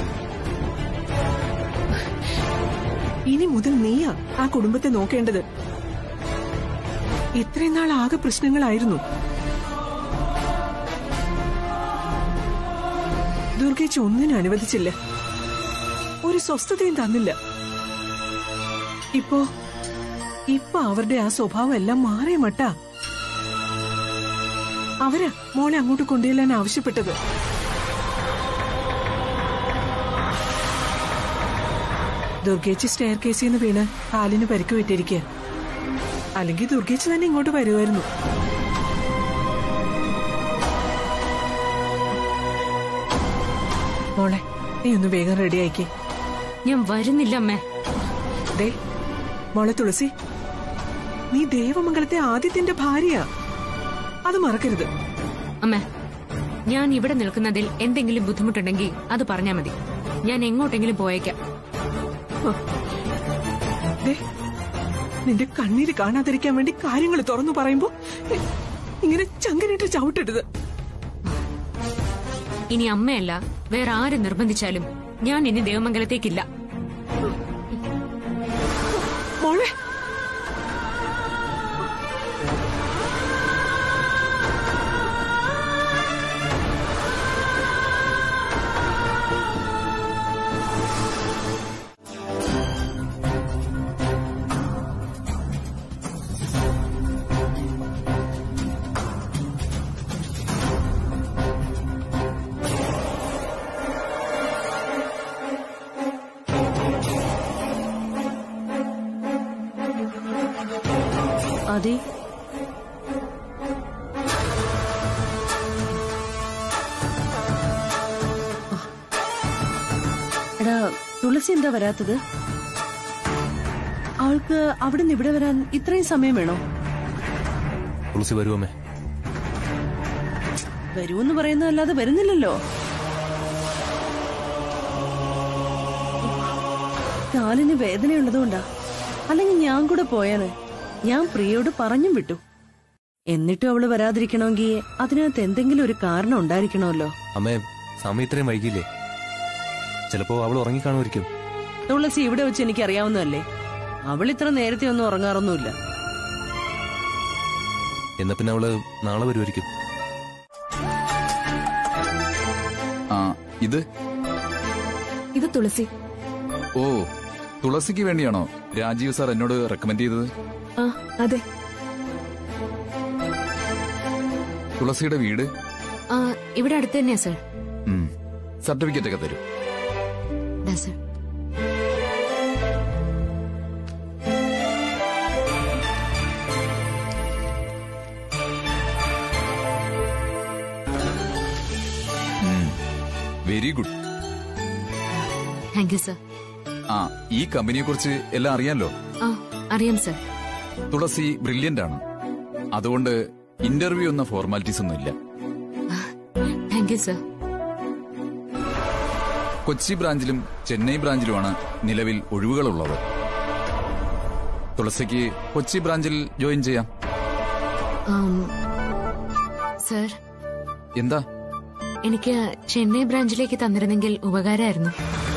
ഇനി മുതൽ നീയാ ആ കുടുംബത്തെ നോക്കേണ്ടത് ഇത്രയും നാൾ ആകെ പ്രശ്നങ്ങളായിരുന്നു ദുർഗേച്ച് ഒന്നിനും അനുവദിച്ചില്ല ഒരു സ്വസ്ഥതയും തന്നില്ല ഇപ്പോ ഇപ്പൊ അവരുടെ ആ സ്വഭാവം എല്ലാം മാറിയ മട്ടാ അവരാ മോളെ അങ്ങോട്ട് കൊണ്ടുചെല്ലാൻ ആവശ്യപ്പെട്ടത് ദുർഗേച്ച് സ്റ്റെയർ കേസിൽ നിന്ന് വീണ് കാലിന് പരിക്ക് വിട്ടിരിക്കുക അല്ലെങ്കിൽ ദുർഗേച്ച് തന്നെ ഇങ്ങോട്ട് വരുമായിരുന്നു മോളെ നീ ഒന്ന് വേഗം റെഡി ആയിക്കേ ഞാൻ വരുന്നില്ല അമ്മേ ദേ മോളെ തുളസി നീ ദേവമംഗലത്തെ ആദിത്യന്റെ ഭാര്യയാ അത് മറക്കരുത് അമ്മേ ഞാൻ ഇവിടെ നിൽക്കുന്നതിൽ എന്തെങ്കിലും ബുദ്ധിമുട്ടുണ്ടെങ്കിൽ അത് പറഞ്ഞാ മതി ഞാൻ എങ്ങോട്ടെങ്കിലും പോയേക്കാം ദേ നിന്റെ കണ്ണീര് കാണാതിരിക്കാൻ വേണ്ടി കാര്യങ്ങൾ തുറന്നു പറയുമ്പോ ഇ- ഇങ്ങനെ ചങ്കനിട്ട് ചവിട്ടരുത് ഇനി അമ്മയല്ല വേറെ ആര് നിർബന്ധിച്ചാലും ഞാൻ ഇനി ദേവമംഗലത്തേക്കില്ല മോളെ അതെ എടാ തുളസി എന്താ വരാത്തത് അവൾക്ക് അവിടെ നിന്ന് ഇവിടെ വരാൻ ഇത്രയും സമയം വേണോ തുളസി വരുവമ്മേ വരുമെന്ന് പറയുന്നതല്ലാതെ വരുന്നില്ലല്ലോ കാലിന് വേദനയുള്ളതുകൊണ്ടാ അല്ലെങ്കിൽ ഞാൻ കൂടെ പോയാന് ഞാൻ പ്രിയോട് പറഞ്ഞും വിട്ടു എന്നിട്ടും അവള് വരാതിരിക്കണമെങ്കിൽ അതിനകത്ത് എന്തെങ്കിലും ഒരു കാരണം ഉണ്ടായിരിക്കണമല്ലോ അമ്മേ സമയം ഇത്രയും വൈകിയില്ലേ ചിലപ്പോ അവൾ ഉറങ്ങിക്കാണുമായിരിക്കും തുളസി ഇവിടെ വെച്ച് എനിക്ക് അറിയാവുന്നതല്ലേ അവൾ ഇത്ര നേരത്തെ ഒന്നും ഉറങ്ങാറൊന്നുമില്ല എന്നാ പിന്നെ അവള് നാളെ വരുമായിരിക്കും ആ ഇത് ഇത് തുളസി ഓ തുളസിക്ക് വേണ്ടിയാണോ രാജീവ് സാർ എന്നോട് റെക്കമെൻഡ് ചെയ്തത് ആ അതെ തുളസിയുടെ വീട് ആ ഇവിടെ അടുത്ത് തന്നെയാ സർ സർട്ടിഫിക്കറ്റ് ഒക്കെ തരൂ ദാ sir very good thank you sir ആ ഈ കമ്പനിയെ കുറിച്ച് എല്ലാം അറിയാലോ ആ അറിയാം സർ തുളസി ബ്രില്യന്റ് ആണ് അതുകൊണ്ട് ഇന്റർവ്യൂ എന്ന ഫോർമാലിറ്റീസ് ഒന്നും ഇല്ല താങ്ക് യു സർ കൊച്ചി ബ്രാഞ്ചിലും ചെന്നൈ ബ്രാഞ്ചിലുമാണ് നിലവിൽ ഒഴിവുകളുള്ളത് തുളസിക്ക് കൊച്ചി ബ്രാഞ്ചിൽ ജോയിൻ ചെയ്യാം സർ എന്താ എനിക്ക് ചെന്നൈ ബ്രാഞ്ചിലേക്ക് തന്നിരുന്നെങ്കിൽ ഉപകാരമായിരുന്നു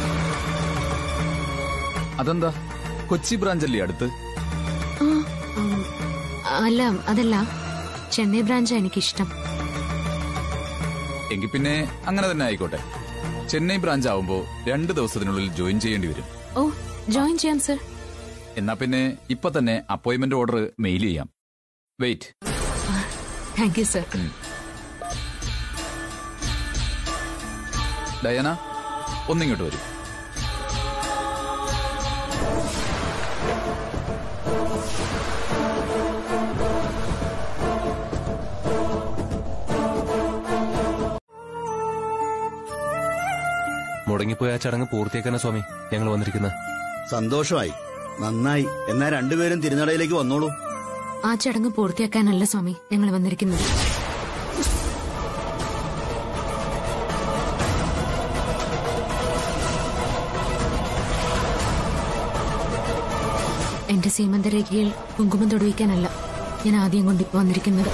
അതെന്താ കൊച്ചി ബ്രാഞ്ചല്ലേ അടുത്ത് ആ, ഉം, അല്ല അതല്ല ചെന്നൈ ബ്രാഞ്ചാ എനിക്കിഷ്ടം എങ്കിൽ പിന്നെ അങ്ങനെ തന്നെ ആയിക്കോട്ടെ ചെന്നൈ ബ്രാഞ്ച് ആവുമ്പോ രണ്ട് ദിവസത്തിനുള്ളിൽ ജോയിൻ ചെയ്യേണ്ടി വരും ഓ ജോയിൻ ചെയ്യാം സർ എന്നാ പിന്നെ ഇപ്പൊ തന്നെ അപ്പോയിന്റ്മെന്റ് ഓർഡർ മെയിൽ ചെയ്യാം wait thank you sir Diana ഒന്നിങ്ങോട്ട് വരൂ മുടങ്ങിപ്പോയ ആ ചടങ്ങ് പൂർത്തിയാക്കാനാ സ്വാമി ഞങ്ങൾ വന്നിരിക്കുന്നത് സന്തോഷമായി നന്നായി എന്നാ രണ്ടുപേരും തിരുനടയിലേക്ക് വന്നോളൂ ആ ചടങ്ങ് പൂർത്തിയാക്കാനല്ല സ്വാമി ഞങ്ങൾ വന്നിരിക്കുന്നത് എന്റെ സീമന്തരേഖയിൽ കുങ്കുമം തൊടുവിക്കാനല്ല ഞാൻ ആദ്യം കൊണ്ടിപ്പോ വന്നിരിക്കുന്നത്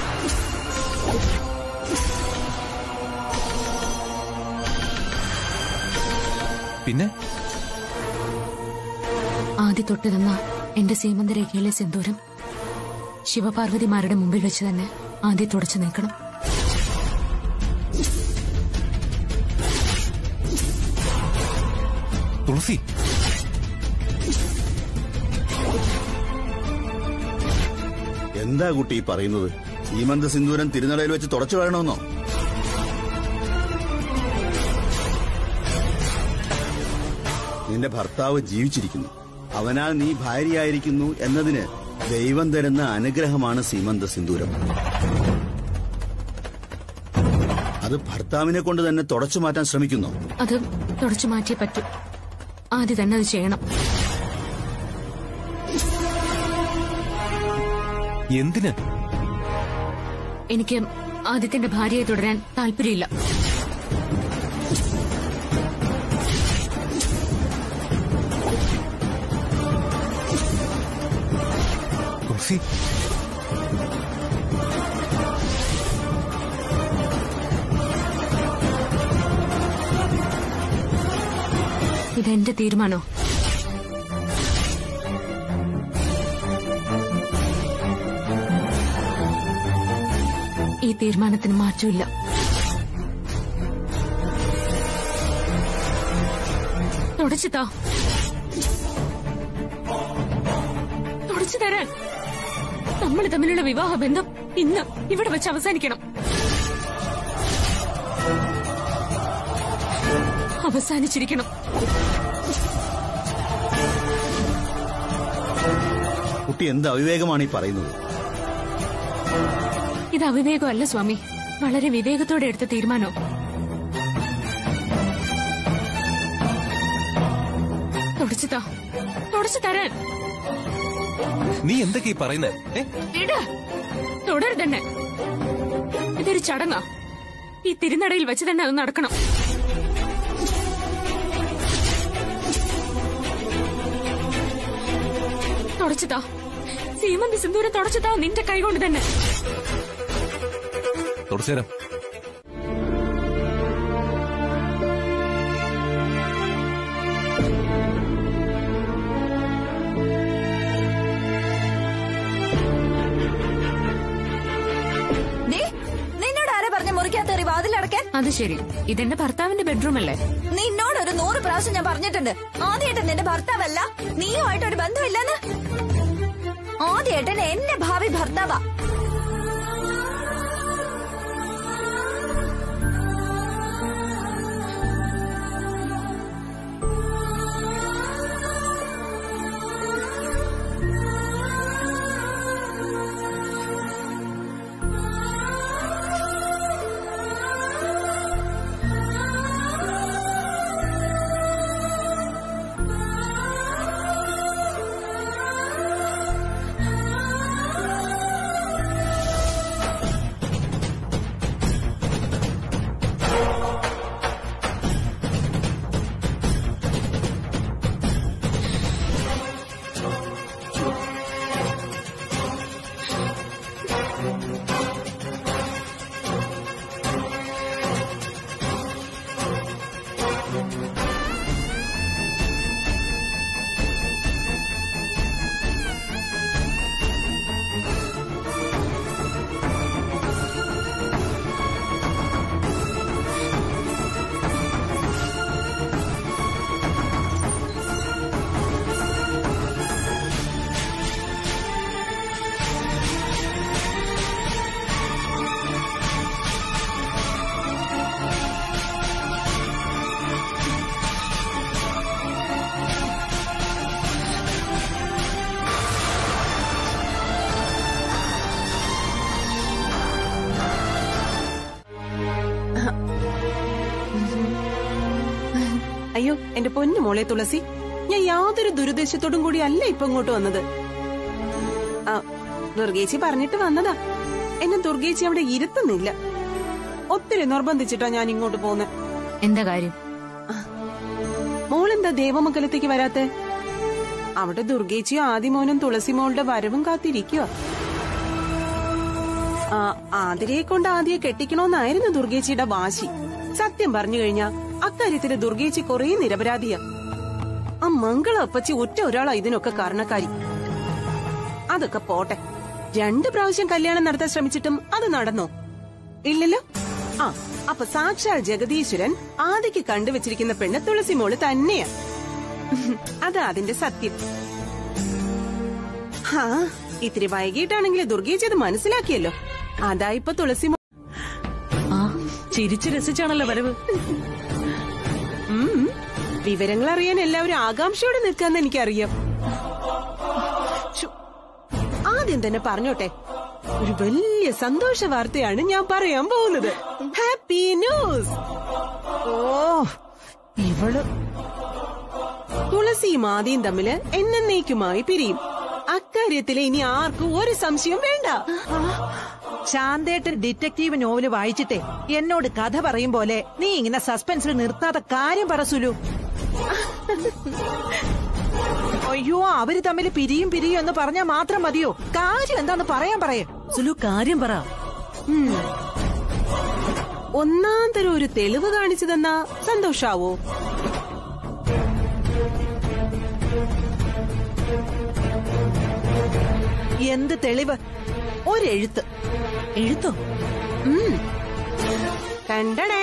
പിന്നെ ആദ്യ തൊട്ട് തന്ന എന്റെ സീമന്തരേഖയിലെ സിന്ദൂരം ശിവപാർവതിമാരുടെ മുമ്പിൽ വെച്ച് തന്നെ ആദ്യം തുടച്ചു നീക്കണം തുളസി എന്താ കുട്ടി ഈ പറയുന്നത് സീമന്ത സിന്ദൂരം തിരുനടയിൽ വെച്ച് തുടച്ചു കളയണമെന്നോ നിന്റെ ഭർത്താവ് ജീവിച്ചിരിക്കുന്നു അവനാൽ നീ ഭാര്യയായിരിക്കുന്നു എന്നതിന് ദൈവം തരുന്ന അനുഗ്രഹമാണ് സീമന്ത സിന്ദൂരം അത് ഭർത്താവിനെ കൊണ്ട് തന്നെ തുടച്ചു മാറ്റാൻ ശ്രമിക്കുന്നു അത് തുടച്ചു മാറ്റിയേ പറ്റൂ ആദ്യം തന്നെ അത് ചെയ്യണം എന്തിന് എനിക്ക് ആദിത്യന്റെ ഭാര്യയെ തുടരാൻ താല്പര്യമില്ല തുളസി ഇതെന്റെ തീരുമാനോ ഈ തീരുമാനത്തിന് മാറ്റമില്ല തുടച്ചു താ തുടച്ചു തരാൻ നമ്മൾ തമ്മിലുള്ള വിവാഹ ബന്ധം ഇന്ന് ഇവിടെ വെച്ച് അവസാനിക്കണം അവസാനിച്ചിരിക്കണം കുട്ടി എന്ത് അവിവേകമാണ് ഈ പറയുന്നത് ഇത് അവിവേകമല്ല സ്വാമി വളരെ വിവേകത്തോടെ എടുത്ത തീരുമാനം തുടച്ചു താ തുടച്ചു തരാൻ നീ എന്തൊക്കെ ഈ പറയുന്നേ ഏ ഇട് തുടരുതന്നെ ഇതൊരു ചടങ്ങാ ഈ തിരുനടയിൽ വെച്ച് തന്നെ അത് നടക്കണം തുടച്ചുതാ സീമന്തി സിന്ദൂരം തുടച്ചുതാ നിന്റെ കൈകൊണ്ട് തന്നെ തുടച്ചു തരാം ദേ, നിന്നോട് ആരാ പറഞ്ഞ മുറിക്കകത്ത് വാതിലടക്കാൻ അത് ശരി ഇതെന്റെ ഭർത്താവിന്റെ ബെഡ്റൂം അല്ലേ നിന്നോട് ഒരു നൂറ് പ്രാവശ്യം ഞാൻ പറഞ്ഞിട്ടുണ്ട് ആദ്യേട്ടൻ നിന്റെ ഭർത്താവല്ല നീയുമായിട്ട് ഒരു ബന്ധമില്ലെന്ന് ആദ്യേട്ടൻ എന്റെ ഭാവി ഭർത്താവാ അയ്യോ എന്റെ പൊന്നു മോളെ തുളസി ഞാൻ യാതൊരു ദുരുദ്ദേശത്തോടും കൂടി അല്ല ഇപ്പൊ ഇങ്ങോട്ട് വന്നത് ആ ദുർഗേച്ചി പറഞ്ഞിട്ട് വന്നതാ എന്നെ ദുർഗേച്ചി അവിടെ ഇരുത്തുന്നില്ല ഒത്തിരി നിർബന്ധിച്ചിട്ടാ ഞാൻ ഇങ്ങോട്ട് പോന്നെ എന്താ കാര്യം മോളെന്താ ദേവമംഗലത്തേക്ക് വരാത്തെ അവിടെ ദുർഗേച്ചിയും ആദിമോനും തുളസി മോളുടെ വരവും കാത്തിരിക്കുക ആ ആതിരയെ കൊണ്ട് ആദ്യം കെട്ടിക്കണോന്നായിരുന്നു ദുർഗേച്ചിയുടെ വാശി സത്യം പറഞ്ഞു കഴിഞ്ഞാ അക്കാര്യത്തില് ദുർഗേച്ചി കുറേ നിരപരാധിയാ ആ മംഗള അപ്പച്ചി ഒറ്റ ഒരാളാ ഇതിനൊക്കെ കാരണക്കാരി അതൊക്കെ പോട്ടെ രണ്ട് പ്രാവശ്യം കല്യാണം നടത്താൻ ശ്രമിച്ചിട്ടും അത് നടന്നോ ഇല്ലല്ലോ ആ അപ്പൊ സാക്ഷാൽ ജഗദീശ്വരൻ ആദിക്ക് കണ്ടുവച്ചിരിക്കുന്ന പെണ്ണ് തുളസി മോള് തന്നെയാ അതാ അതിന്റെ സത്യം ഹാ ഇത്തിരി വൈകിട്ടാണെങ്കിൽ ദുർഗേച്ചി അത് മനസ്സിലാക്കിയല്ലോ അതാ ഇപ്പൊ തുളസി മോ- ആ ചിരിച്ചു രസിച്ചാണല്ലോ വരവ് ഉം. വിവരങ്ങൾ അറിയാൻ എല്ലാവരും ആകാംക്ഷയോടെ നിൽക്കാന്ന് എനിക്കറിയാം ശ്ശോ. ആദ്യം തന്നെ പറഞ്ഞോട്ടെ ഒരു വലിയ സന്തോഷ വാർത്തയാണ് ഞാൻ പറയാൻ പോകുന്നത് ഹാപ്പി ന്യൂസ് ഓ ഇവള് തുളസിയും ആദ്യം തമ്മില് എന്നേക്കുമായി പിരിയും അക്കാര്യത്തില് ഇനി ആർക്കും ഒരു സംശയം വേണ്ട ശാന്തേട്ടൻ ഡിറ്റക്റ്റീവ് നോവല് വായിച്ചിട്ടേ എന്നോട് കഥ പറയും പോലെ നീ ഇങ്ങനെ സസ്പെൻസിൽ നിർത്താത്ത കാര്യം പറ സുലു അയ്യോ അവര് തമ്മിൽ പിരിയും പിരിയും എന്ന് പറഞ്ഞാൽ മാത്രം മതിയോ കാര്യം എന്താന്ന് പറയാൻ പറയേ സുലു കാര്യം പറ ഉം. ഒന്നാം തരം ഒരു തെളിവ് കാണിച്ചു തന്നാ സന്തോഷാവോ എന്ത് തെളിവ് ഒരെഴുത്ത് എഴുത്തോ ഉം. കണ്ടടേ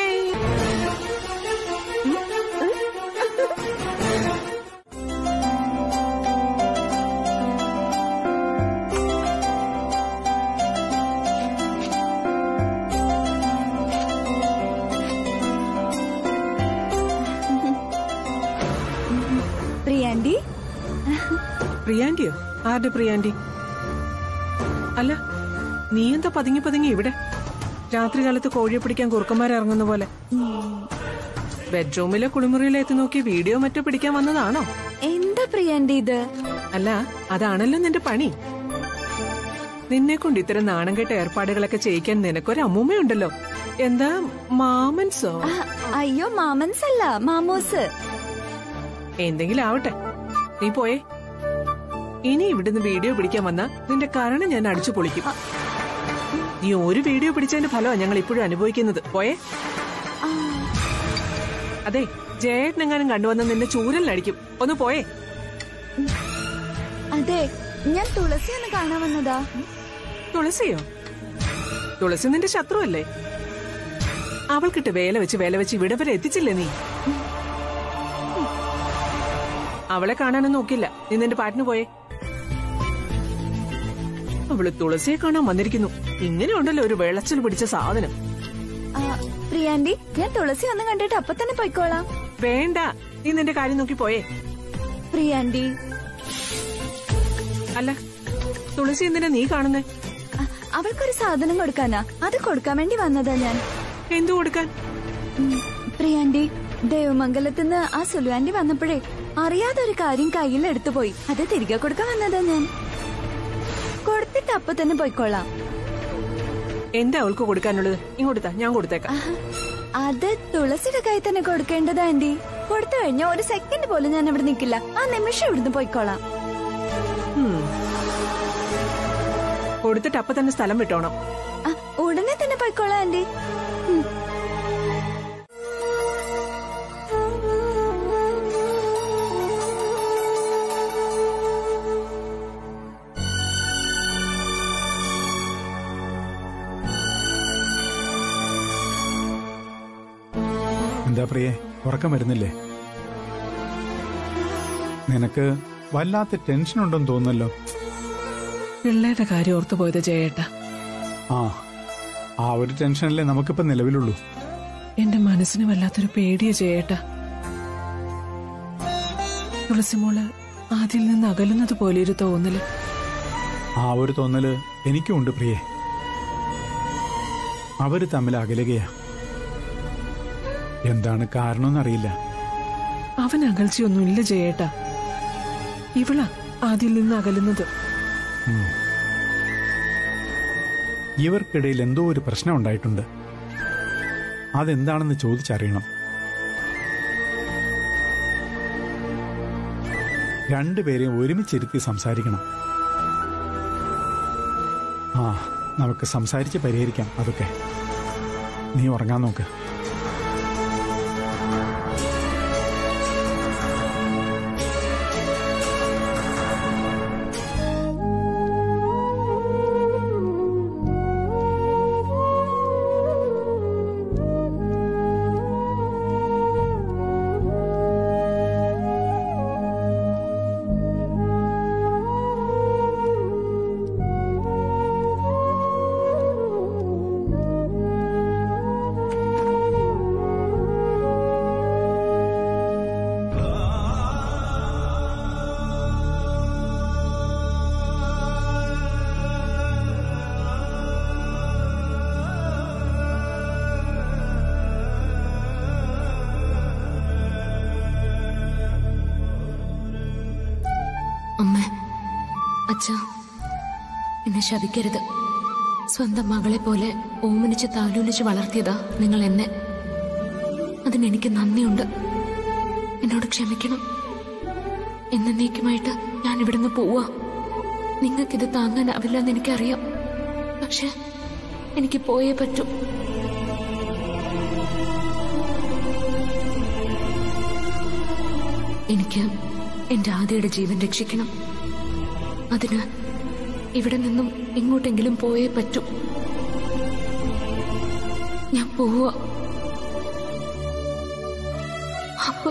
പ്രിയാൻഡി പ്രിയാന്റിയോ ആരുടെ പ്രിയാന്റി അല്ല നീ എന്താ പതുങ്ങി പതുങ്ങി ഇവിടെ രാത്രികാലത്ത് കോഴിയെ പിടിക്കാൻ കുറുക്കന്മാരിറങ്ങുന്ന പോലെ ബെഡ്റൂമിലെ കുളിമുറിയിലെ എത്തി നോക്കി വീഡിയോ മറ്റോ പിടിക്കാൻ വന്നതാണോ എന്താ പ്രിയാൻഡി ഇത് അല്ല അതാണല്ലോ നിന്റെ പണി നിന്നെ കൊണ്ട് ഇത്തരം നാണം കെട്ട ഏർപ്പാടുകളൊക്കെ ചെയ്യിക്കാൻ നിനക്കൊരു അമ്മൂമ്മയുണ്ടല്ലോ എന്താ മാമൻസോ ആ, അയ്യോ മാമൻസ് അല്ല മാമോസ് എന്തെങ്കിലും ആവട്ടെ നീ പോയേ ഇനി ഇവിടുന്ന് വീഡിയോ പിടിക്കാൻ വന്ന നിന്റെ കാരണം ഞാൻ അടിച്ചു പൊളിക്കും നീ ഒരു വീഡിയോ പിടിച്ചതിന്റെ ഫലമാണ് ഞങ്ങൾ ഇപ്പോഴും അനുഭവിക്കുന്നത് പോയേ ആ, അതെ ജയേട്ടനെങ്ങാനും കണ്ടുവന്ന നിന്നെ ചൂരലിനടിക്കും ഒന്ന് പോയേ അതെ ഞാൻ തുളസി ഒന്ന് കാണാൻ വന്നതാ തുളസിയോ തുളസി നിന്റെ ശത്രുവല്ലേ അവൾക്കിട്ട് വേല വെച്ച് വേല വെച്ച് ഇവിടെ വരെ എത്തിച്ചില്ലേ നീ അവളെ കാണാനൊന്നും നോക്കില്ല നീ നിന്റെ പാട്ടിന് പോയേ അവള് തുളസിയെ കാണാൻ വന്നിരിക്കുന്നു ഇങ്ങനെയുണ്ടല്ലോ ഒരു വെള്ളച്ചിൽ പിടിച്ച സാധനം ആ, പ്രിയാൻഡി ഞാൻ തുളസി ഒന്ന് കണ്ടിട്ട് അപ്പൊ തന്നെ പോയിക്കോളാം വേണ്ട നീ നിന്റെ കാര്യം നോക്കി പോയേ പ്രിയാൻഡി അല്ല തുളസി എന്തിനാ നീ കാണുന്നേ ആ, അവൾക്കൊരു സാധനം കൊടുക്കാനാ അത് കൊടുക്കാൻ വേണ്ടി വന്നതാ ഞാൻ എന്തു കൊടുക്കാൻ ഉം, പ്രിയാൻഡി ദേവമംഗലത്തുനിന്ന് ആ സുലുവാൻഡി വന്നപ്പോഴേ അറിയാതെ ഒരു കാര്യം കയ്യിൽ എടുത്തുപോയി അത് തിരികെ കൊടുക്കാൻ വന്നതാ ഞാൻ കൊടുത്തിട്ട് അപ്പൊ തന്നെ പോയിക്കോളാം എന്താ അവൾക്ക് കൊടുക്കാനുള്ളത് ഇങ്ങോട്ട് താ ഞാൻ കൊടുത്തേക്കാം ആഹാ. അത് തുളസിയുടെ കൈ തന്നെ കൊടുക്കേണ്ടതാ ആന്റി കൊടുത്തു കഴിഞ്ഞാൽ ഒരു സെക്കൻഡ് പോലും ഞാൻ ഇവിടെ നിൽക്കില്ല ആ നിമിഷം ഇവിടുന്ന് പോയിക്കോളാം ഉം. കൊടുത്തിട്ട് അപ്പൊ തന്നെ സ്ഥലം വിട്ടോണം ആ, ഉടനെ തന്നെ പോയിക്കോളാം ആന്റി ഉം. എന്താ പ്രിയേ ഉറക്കം വരുന്നില്ലേ നിനക്ക് വല്ലാത്ത ടെൻഷൻ ഉണ്ടെന്ന് തോന്നുന്നല്ലോ പിള്ളേരുടെ കാര്യം ഓർത്തു പോയത് ജയേട്ട ആ ആ ഒരു ടെൻഷനല്ലേ നമുക്കിപ്പോ നിലവിലുള്ളൂ എന്റെ മനസ്സിന് വല്ലാത്തൊരു പേടിയ ജയേട്ട തുളസിമോള് ആദ്യം നിന്ന് അകലുന്നത് പോലെ ഒരു തോന്നല് ആ ഒരു തോന്നല് എനിക്കുമുണ്ട് പ്രിയേ അവര് തമ്മിൽ അകലുകയാ എന്താണ് കാരണമെന്നറിയില്ല അവൻ അകൽച്ചയൊന്നുമില്ല ജയേട്ടാ ഇവളാ ആദ്യം നിന്ന് അകലുന്നത് ഇവർക്കിടയിൽ എന്തോ ഒരു പ്രശ്നം ഉണ്ടായിട്ടുണ്ട് അതെന്താണെന്ന് ചോദിച്ചറിയണം രണ്ടുപേരെയും ഒരുമിച്ചിരുത്തി സംസാരിക്കണം ആ നമുക്ക് സംസാരിച്ച് പരിഹരിക്കാം അതൊക്കെ നീ ഉറങ്ങാൻ നോക്ക് അമ്മ അച്ഛ എന്നെ ശപിക്കരുത് സ്വന്തം മകളെ പോലെ ഓമനിച്ച് താലോലിച്ച് വളർത്തിയതാ നിങ്ങൾ എന്നെ അതിനെനിക്ക് നന്ദിയുണ്ട് എന്നോട് ക്ഷമിക്കണം എന്നേക്കുമായിട്ട് ഞാൻ ഇവിടുന്ന് പോവാ നിങ്ങൾക്കിത് താങ്ങാനാവില്ല എന്ന് എനിക്കറിയാം പക്ഷെ എനിക്ക് പോയേ പറ്റൂ എനിക്ക് എന്റെ ആദ്യയുടെ ജീവൻ രക്ഷിക്കണം അതിന് ഇവിടെ നിന്നും എങ്ങോട്ടെങ്കിലും പോയേ പറ്റൂ ഞാൻ പോവാ അപ്പൊ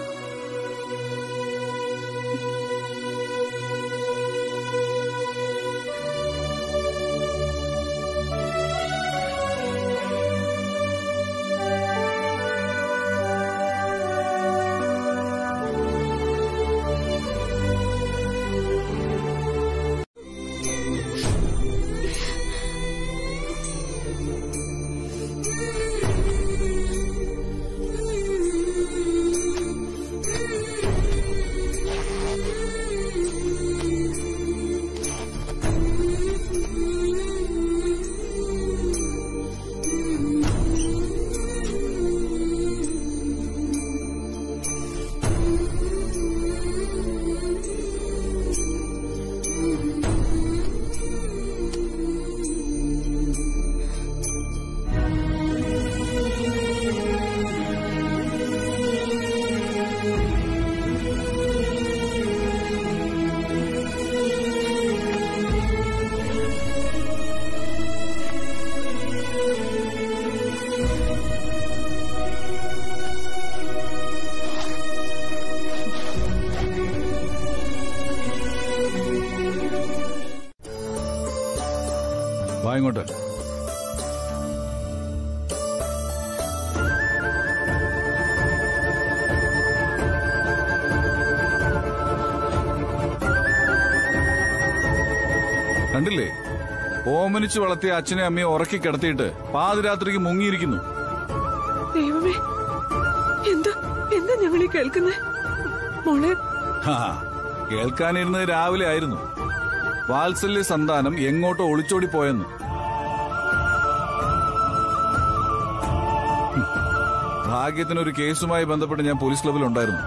വാ ഇങ്ങോട്ട് കണ്ടില്ലേ ഓമനിച്ച് വളർത്തിയ അച്ഛനെ അമ്മയെ ഉറക്കി കിടത്തിയിട്ട് പാതിരാത്രിക്ക് മുങ്ങിയിരിക്കുന്നു ദൈവമേ എന്താ എന്താ ഞങ്ങളീ കേൾക്കുന്നേ മോളെ ഹാ, കേൾക്കാനിരുന്നത് രാവിലെ ആയിരുന്നു വാത്സല്യ സന്താനം എങ്ങോട്ടോ ഒളിച്ചോടി പോയെന്ന് ഹും. ഭാഗ്യത്തിന് ഒരു കേസുമായി ബന്ധപ്പെട്ട് ഞാൻ പോലീസ് ക്ലബിൽ ഉണ്ടായിരുന്നു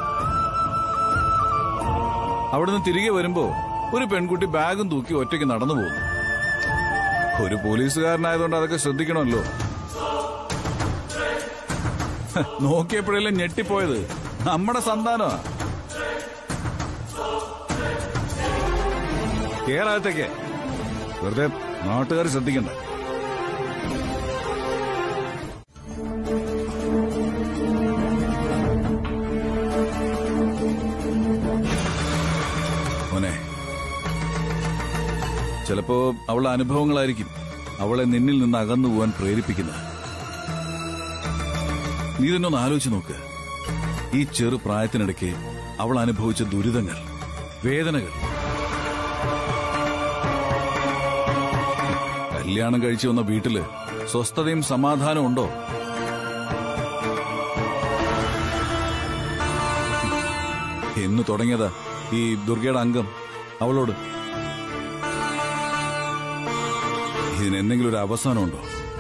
അവിടുന്ന് തിരികെ വരുമ്പോ ഒരു പെൺകുട്ടി ബാഗും തൂക്കി ഒറ്റയ്ക്ക് നടന്നു പോകുന്നു ഒരു പോലീസുകാരനായതുകൊണ്ട് അതൊക്കെ ശ്രദ്ധിക്കണമല്ലോ ഹ, നോക്കിയപ്പോഴെല്ലാം ഞെട്ടിപ്പോയത് നമ്മുടെ സന്താനമാ കേരളത്തേക്ക് വെറുതെ നാട്ടുകാർ ശ്രദ്ധിക്കണ്ട മോനെ ചിലപ്പോ അവളുടെ അനുഭവങ്ങളായിരിക്കും അവളെ നിന്നിൽ നിന്ന് അകന്നു പോവാൻ പ്രേരിപ്പിക്കുന്നത് നീ തന്നെ ഒന്ന് ആലോചിച്ച് നോക്ക് ഈ ചെറു പ്രായത്തിനിടയ്ക്ക് അവൾ അനുഭവിച്ച ദുരിതങ്ങൾ വേദനകൾ കല്യാണം കഴിച്ചു വന്ന വീട്ടില് സ്വസ്ഥതയും സമാധാനവും ഉണ്ടോ എന്ന് തുടങ്ങിയതാ ഈ ദുർഗയുടെ അംഗം അവളോട് ഇതിന് എന്തെങ്കിലും ഒരു അവസാനമുണ്ടോ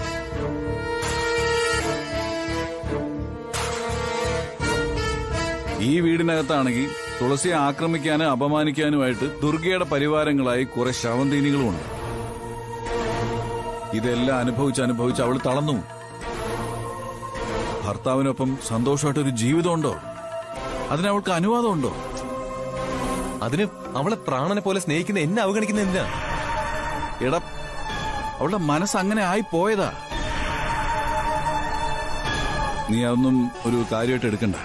ഈ വീടിനകത്താണെങ്കിൽ തുളസിയെ ആക്രമിക്കാനും അപമാനിക്കാനുമായിട്ട് ദുർഗയുടെ പരിവാരങ്ങളായി കുറെ ശവന്തീനികളുമുണ്ട് ഇതെല്ലാം അനുഭവിച്ച് അനുഭവിച്ച് അവൾ തളർന്നു ഭർത്താവിനൊപ്പം സന്തോഷമായിട്ട് ഒരു ജീവിതമുണ്ടോ അതിന് അവൾക്ക് അനുവാദമുണ്ടോ അതിന് അവളെ പ്രാണനെ പോലെ സ്നേഹിക്കുന്ന എന്നെ അവഗണിക്കുന്ന എന്തിനാ എടാ അവളുടെ മനസ്സ് അങ്ങനെ ആയി പോയതാ നീ അതൊന്നും ഒരു കാര്യമായിട്ട് എടുക്കണ്ട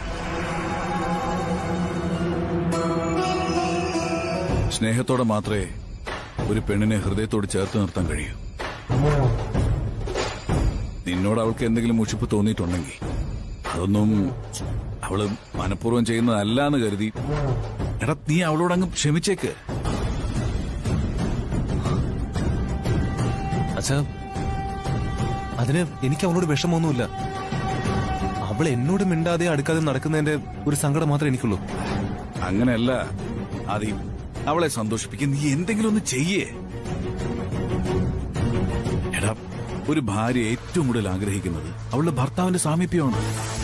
സ്നേഹത്തോടെ മാത്രമേ ഒരു പെണ്ണിനെ ഹൃദയത്തോട് ചേർത്ത് നിർത്താൻ കഴിയൂ നിന്നോട് അവൾക്ക് എന്തെങ്കിലും മുഷിപ്പ് തോന്നിയിട്ടുണ്ടെങ്കിൽ അതൊന്നും അവള് മനഃപൂർവ്വം ചെയ്യുന്നതല്ല എന്ന് കരുതി എടാ നീ അവളോട് അങ്ങ് ക്ഷമിച്ചേക്ക് അച്ഛാ അതിന് എനിക്ക് അവളോട് വിഷമമൊന്നുമില്ല അവൾ എന്നോട് മിണ്ടാതെ അടുക്കാതെ നടക്കുന്നതിന്റെ ഒരു സങ്കടം മാത്രമേ എനിക്കുള്ളൂ അങ്ങനെയല്ല ആദി അവളെ സന്തോഷിപ്പിക്കാൻ നീ എന്തെങ്കിലും ഒന്ന് ചെയ്യേ എടാ ഒരു ഭാര്യ ഏറ്റവും കൂടുതൽ ആഗ്രഹിക്കുന്നത് അവളുടെ ഭർത്താവിന്റെ സാമീപ്യമാണ്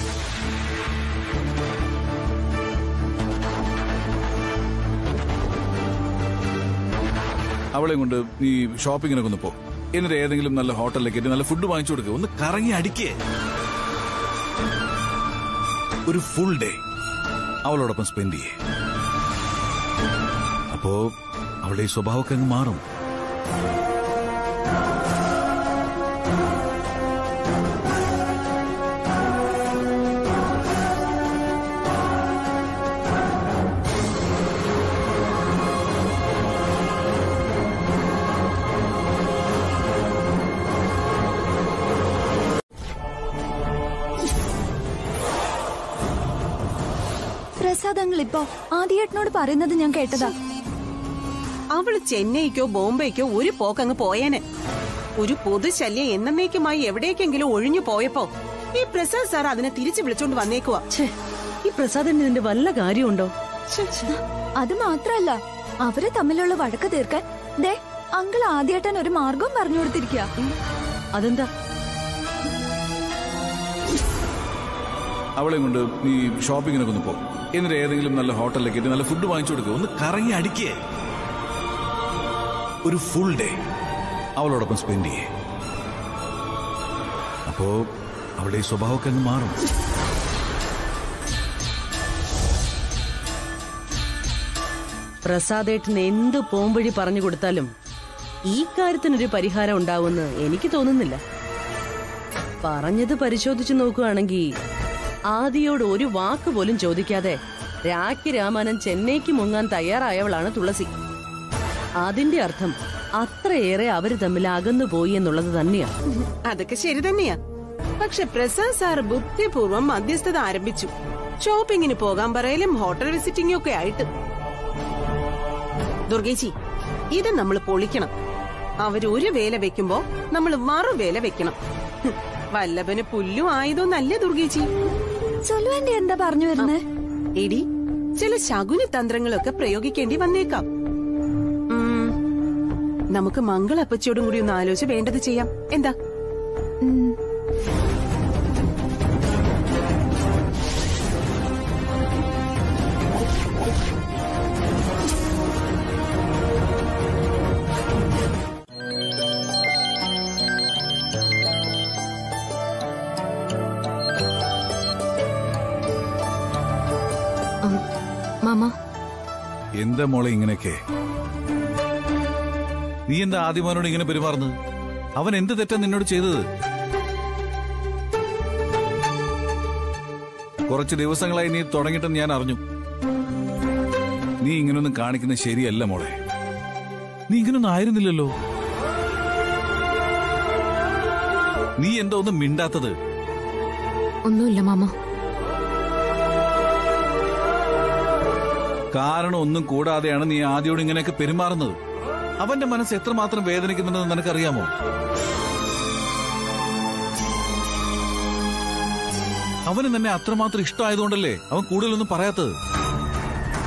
അവളെ കൊണ്ട് നീ ഷോപ്പിങ്ങിനൊക്കെ ഒന്ന് പോ എന്നിട്ട് ഏതെങ്കിലും നല്ല ഹോട്ടലിലേക്ക് എത്തി നല്ല ഫുഡ് വാങ്ങിച്ചു കൊടുക്കുക ഒന്ന് കറങ്ങി അടിക്കേ ഒരു ഫുൾ ഡേ അവളോടൊപ്പം സ്പെൻഡ് ചെയ്യേ അപ്പോ അവളുടെ ഈ സ്വഭാവമൊക്കെ അങ്ങ് മാറും പ്രസാദങ്ങൾ ഇപ്പോ ആദ്യേട്ടനോട് പറയുന്നത് ഞാൻ കേട്ടതാ അവള് ചെന്നൈക്കോ ബോംബെക്കോ ഒരു പോക്കങ്ങ് പോയേനെ ഒരു പൊതുശല്യം എന്നേക്കുമായി എവിടേക്കെങ്കിലും ഒഴിഞ്ഞു പോയപ്പോ ഈ പ്രസാദ് സാർ അതിനെ തിരിച്ചു വിളിച്ചോണ്ട് വന്നേക്കുവാ ഛേ ഈ പ്രസാദിന് ഇതിന്റെ വല്ല കാര്യമുണ്ടോ അത് മാത്രല്ല അവര് തമ്മിലുള്ള വഴക്ക് തീർക്കാൻ ദേ അങ്കിൾ ആദ്യേട്ടൻ ഒരു മാർഗം പറഞ്ഞു കൊടുത്തിരിക്കുക അതെന്താ അവളെ കൊണ്ട് നീ ഷോപ്പിങ്ങിനൊക്കെ ഒന്ന് പോ എന്നിട്ട് ഏതെങ്കിലും നല്ല ഹോട്ടലിലേക്ക് എത്തി നല്ല ഫുഡ് വാങ്ങിച്ചു കൊടുക്കുക ഒന്ന് കറങ്ങി അടിക്കേ ഒരു ഫുൾ ഡേ അവളോടൊപ്പം സ്പെൻഡ് ചെയ്യേ അപ്പോ അവളുടെ ഈ സ്വഭാവമൊക്കെ അങ്ങ് മാറും പ്രസാദേട്ടന് എന്ത് പോംവഴി പറഞ്ഞു കൊടുത്താലും ഈ കാര്യത്തിനൊരു പരിഹാരം ഉണ്ടാവുമെന്ന് എനിക്ക് തോന്നുന്നില്ല പറഞ്ഞത് പരിശോധിച്ചു നോക്കുകയാണെങ്കിൽ ആദിയോട് ഒരു വാക്ക് പോലും ചോദിക്കാതെ രാഖി രാമാനൻ ചെന്നൈക്ക് മുങ്ങാൻ തയ്യാറായവളാണ് തുളസി അതിന്റെ അർത്ഥം അത്രയേറെ അവര് തമ്മിൽ അകന്നു പോയി എന്നുള്ളത് തന്നെയാണ് അതൊക്കെ ശരി തന്നെയാ പക്ഷെ പ്രസാദ് സാർ ബുദ്ധിപൂർവ്വം മധ്യസ്ഥത ആരംഭിച്ചു ഷോപ്പിങ്ങിന് പോകാൻ പറയലും ഹോട്ടൽ വിസിറ്റിംഗും ഒക്കെ ആയിട്ട് ദുർഗേച്ചി ഇത് നമ്മൾ പൊളിക്കണം അവര് ഒരു വേല വെക്കുമ്പോ നമ്മൾ മറു വേല വെക്കണം ഹും, വല്ലഭന് പുല്ലും ആയതൊന്നല്ല ദുർഗേച്ചി സൊല്ലുവാന്റെ എന്താ പറഞ്ഞു വരുന്നേ എടി ചില ശകുനി തന്ത്രങ്ങളൊക്കെ പ്രയോഗിക്കേണ്ടി വന്നേക്കാം ഉം, നമുക്ക് മംഗളപ്പച്ചിയോടും കൂടി ഒന്ന് ആലോചിച്ച് വേണ്ടത് ചെയ്യാം എന്താ ഉം. ഉം, മാമ എന്താ മോളെ ഇങ്ങനെയൊക്കെ നീ എന്താ ആദ്യമോനോട് ഇങ്ങനെ പെരുമാറുന്നത് അവൻ എന്ത് തെറ്റാ നിന്നോട് ചെയ്തത് കുറച്ച് ദിവസങ്ങളായി നീ തുടങ്ങിയിട്ടെന്ന് ഞാൻ അറിഞ്ഞു നീ ഇങ്ങനൊന്നും കാണിക്കുന്നത് ശരിയല്ല മോളെ നീ ഇങ്ങനൊന്നും ആയിരുന്നില്ലല്ലോ നീ എന്താ ഒന്നും മിണ്ടാത്തത് ഒന്നുമില്ല മാമ കാരണം ഒന്നും കൂടാതെയാണ് നീ ആദ്യോട് ഇങ്ങനെയൊക്കെ പെരുമാറുന്നത് അവന്റെ മനസ്സ് എത്രമാത്രം വേദനിക്കുന്നുണ്ടെന്ന് നിനക്കറിയാമോ അവന് നിന്നെ അത്രമാത്രം ഇഷ്ടമായതുകൊണ്ടല്ലേ അവൻ കൂടുതലൊന്നും പറയാത്തത്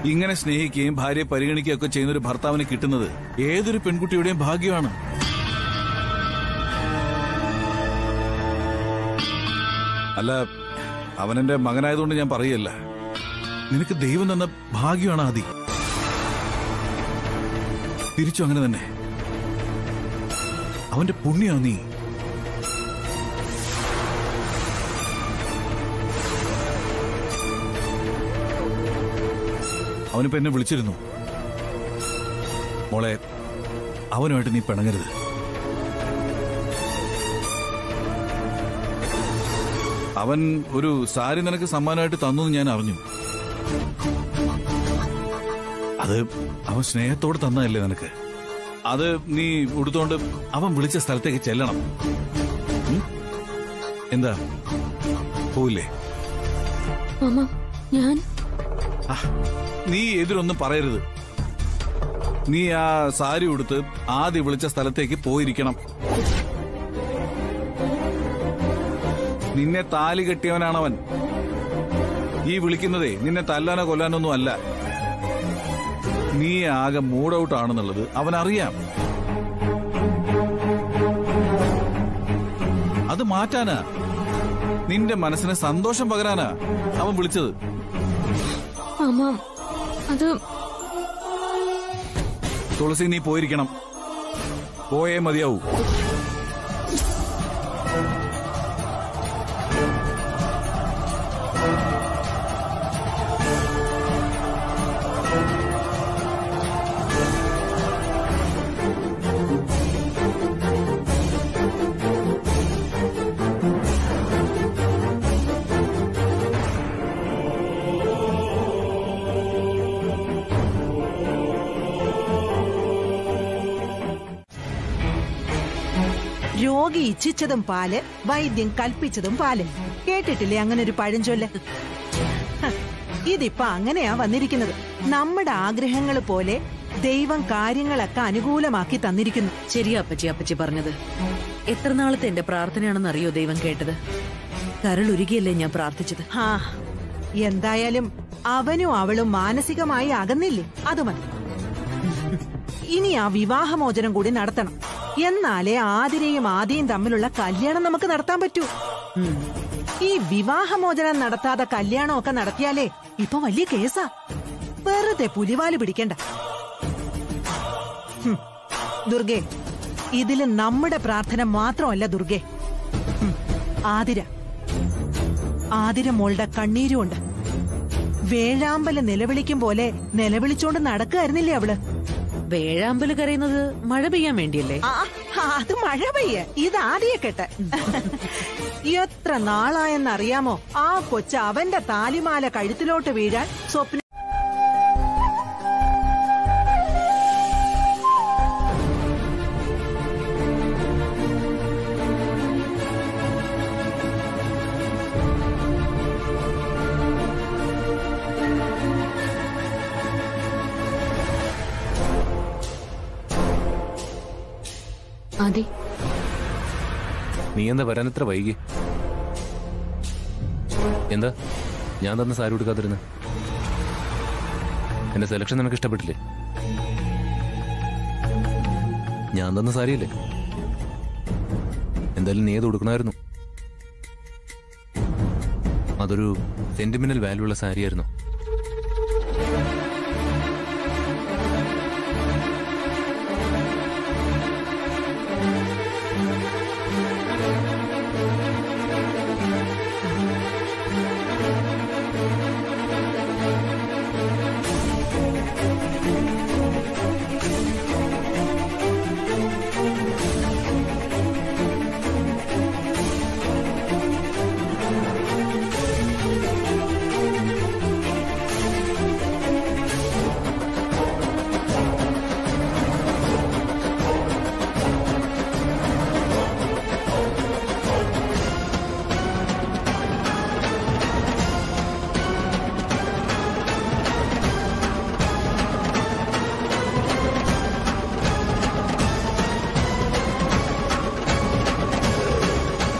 ഇങ്ങനെ സ്നേഹിക്കുകയും ഭാര്യയെ പരിഗണിക്കുകയും ഒക്കെ ചെയ്യുന്ന ഒരു ഭർത്താവിനെ കിട്ടുന്നത് ഏതൊരു പെൺകുട്ടിയുടെയും ഭാഗ്യമാണ് അല്ല അവനെന്റെ മകനായതുകൊണ്ട് ഞാൻ പറയല്ല നിനക്ക് ദൈവം തന്ന ഭാഗ്യമാണ് ആദി തിരിച്ചു അങ്ങനെ തന്നെ അവന്റെ പുണ്യാണ് നീ അവനിപ്പോ എന്നെ വിളിച്ചിരുന്നു മോളെ അവനുമായിട്ട് നീ പിണങ്ങരുത് അവൻ ഒരു സാരി നിനക്ക് സമ്മാനമായിട്ട് തന്നു എന്ന് ഞാൻ അറിഞ്ഞു അത് അവൻ സ്നേഹത്തോടെ തന്നതല്ലേ നിനക്ക് അത് നീ ഉടുത്തോണ്ട് അവൻ വിളിച്ച സ്ഥലത്തേക്ക് ചെല്ലണം ഉം? എന്താ പോയില്ലേ മാമ ഞാൻ ആ, നീ എതിരൊന്നും പറയരുത് നീ ആ സാരി ഉടുത്ത് ആദ്യം വിളിച്ച സ്ഥലത്തേക്ക് പോയിരിക്കണം നിന്നെ താലി കെട്ടിയവനാണവൻ ഈ വിളിക്കുന്നതേ നിന്നെ തല്ലാനോ കൊല്ലാനോ ഒന്നും അല്ല നീ ആകെ മൂഡ് ഔട്ട് ആണെന്നുള്ളത് അവൻ അറിയാം അത് മാറ്റാനാ നിന്റെ മനസ്സിന് സന്തോഷം പകരാനാ അവൻ വിളിച്ചത് മാമ അത് തുളസി നീ പോയിരിക്കണം പോയേ മതിയാവൂ രോഗി ഇച്ഛിച്ചതും പാല് വൈദ്യം കൽപ്പിച്ചതും പാല് കേട്ടിട്ടില്ലേ അങ്ങനെ ഒരു പഴഞ്ചൊല്ല് ഹ, ഇതിപ്പോ അങ്ങനെയാ വന്നിരിക്കുന്നത് നമ്മുടെ ആഗ്രഹങ്ങൾ പോലെ ദൈവം കാര്യങ്ങളൊക്കെ അനുകൂലമാക്കി തന്നിരിക്കുന്നു ശരിയാ അപ്പച്ചി അപ്പച്ചി പറഞ്ഞത് എത്ര നാളത്തെ എന്റെ പ്രാർത്ഥനയാണെന്ന് അറിയോ ദൈവം കേട്ടത് കരളുരുകിയല്ലേ ഞാൻ പ്രാർത്ഥിച്ചത് ഹാ എന്തായാലും അവനും അവളും മാനസികമായി അകന്നില്ലേ അത് മതി ഇനി ആ വിവാഹമോചനം കൂടി നടത്തണം എന്നാലേ ആതിരയും ആദിയും തമ്മിലുള്ള കല്യാണം നമുക്ക് നടത്താൻ പറ്റൂ ഉം. ഈ വിവാഹമോചനം നടത്താതെ കല്യാണമൊക്കെ നടത്തിയാലേ ഇപ്പൊ വലിയ കേസാ വെറുതെ പുലിവാല് പിടിക്കണ്ട ഹും. ദുർഗെ ഇതില് നമ്മുടെ പ്രാർത്ഥന മാത്രമല്ല ദുർഗെ ഹും. ആതിര ആതിര മോളുടെ കണ്ണീരുമുണ്ട് വേഴാമ്പല് നിലവിളിക്കും പോലെ നിലവിളിച്ചോണ്ട് നടക്കുകയായിരുന്നില്ലേ അവള് വേഴാമ്പല് കരയുന്നത് മഴ പെയ്യാൻ വേണ്ടിയല്ലേ ആ, ആ, അത് മഴ പെയ്യ ഇത് ആദ്യക്കെട്ട് എത്ര നാളായെന്നറിയാമോ ആ കൊച്ച് അവന്റെ താലിമാല കഴുത്തിലോട്ട് വീഴാൻ സ്വപ്ന അതെ നീ എന്താ വരാൻ എത്ര വൈകി എന്താ ഞാൻ തന്ന സാരി കൊടുക്കാതിരുന്ന എന്റെ സെലക്ഷൻ നിനക്ക് ഇഷ്ടപ്പെട്ടില്ലേ ഞാൻ തന്ന സാരിയല്ലേ എന്തായാലും നീ ഏത് കൊടുക്കണമായിരുന്നു അതൊരു സെന്റിമെന്റൽ വാല്യൂ ഉള്ള സാരിയായിരുന്നു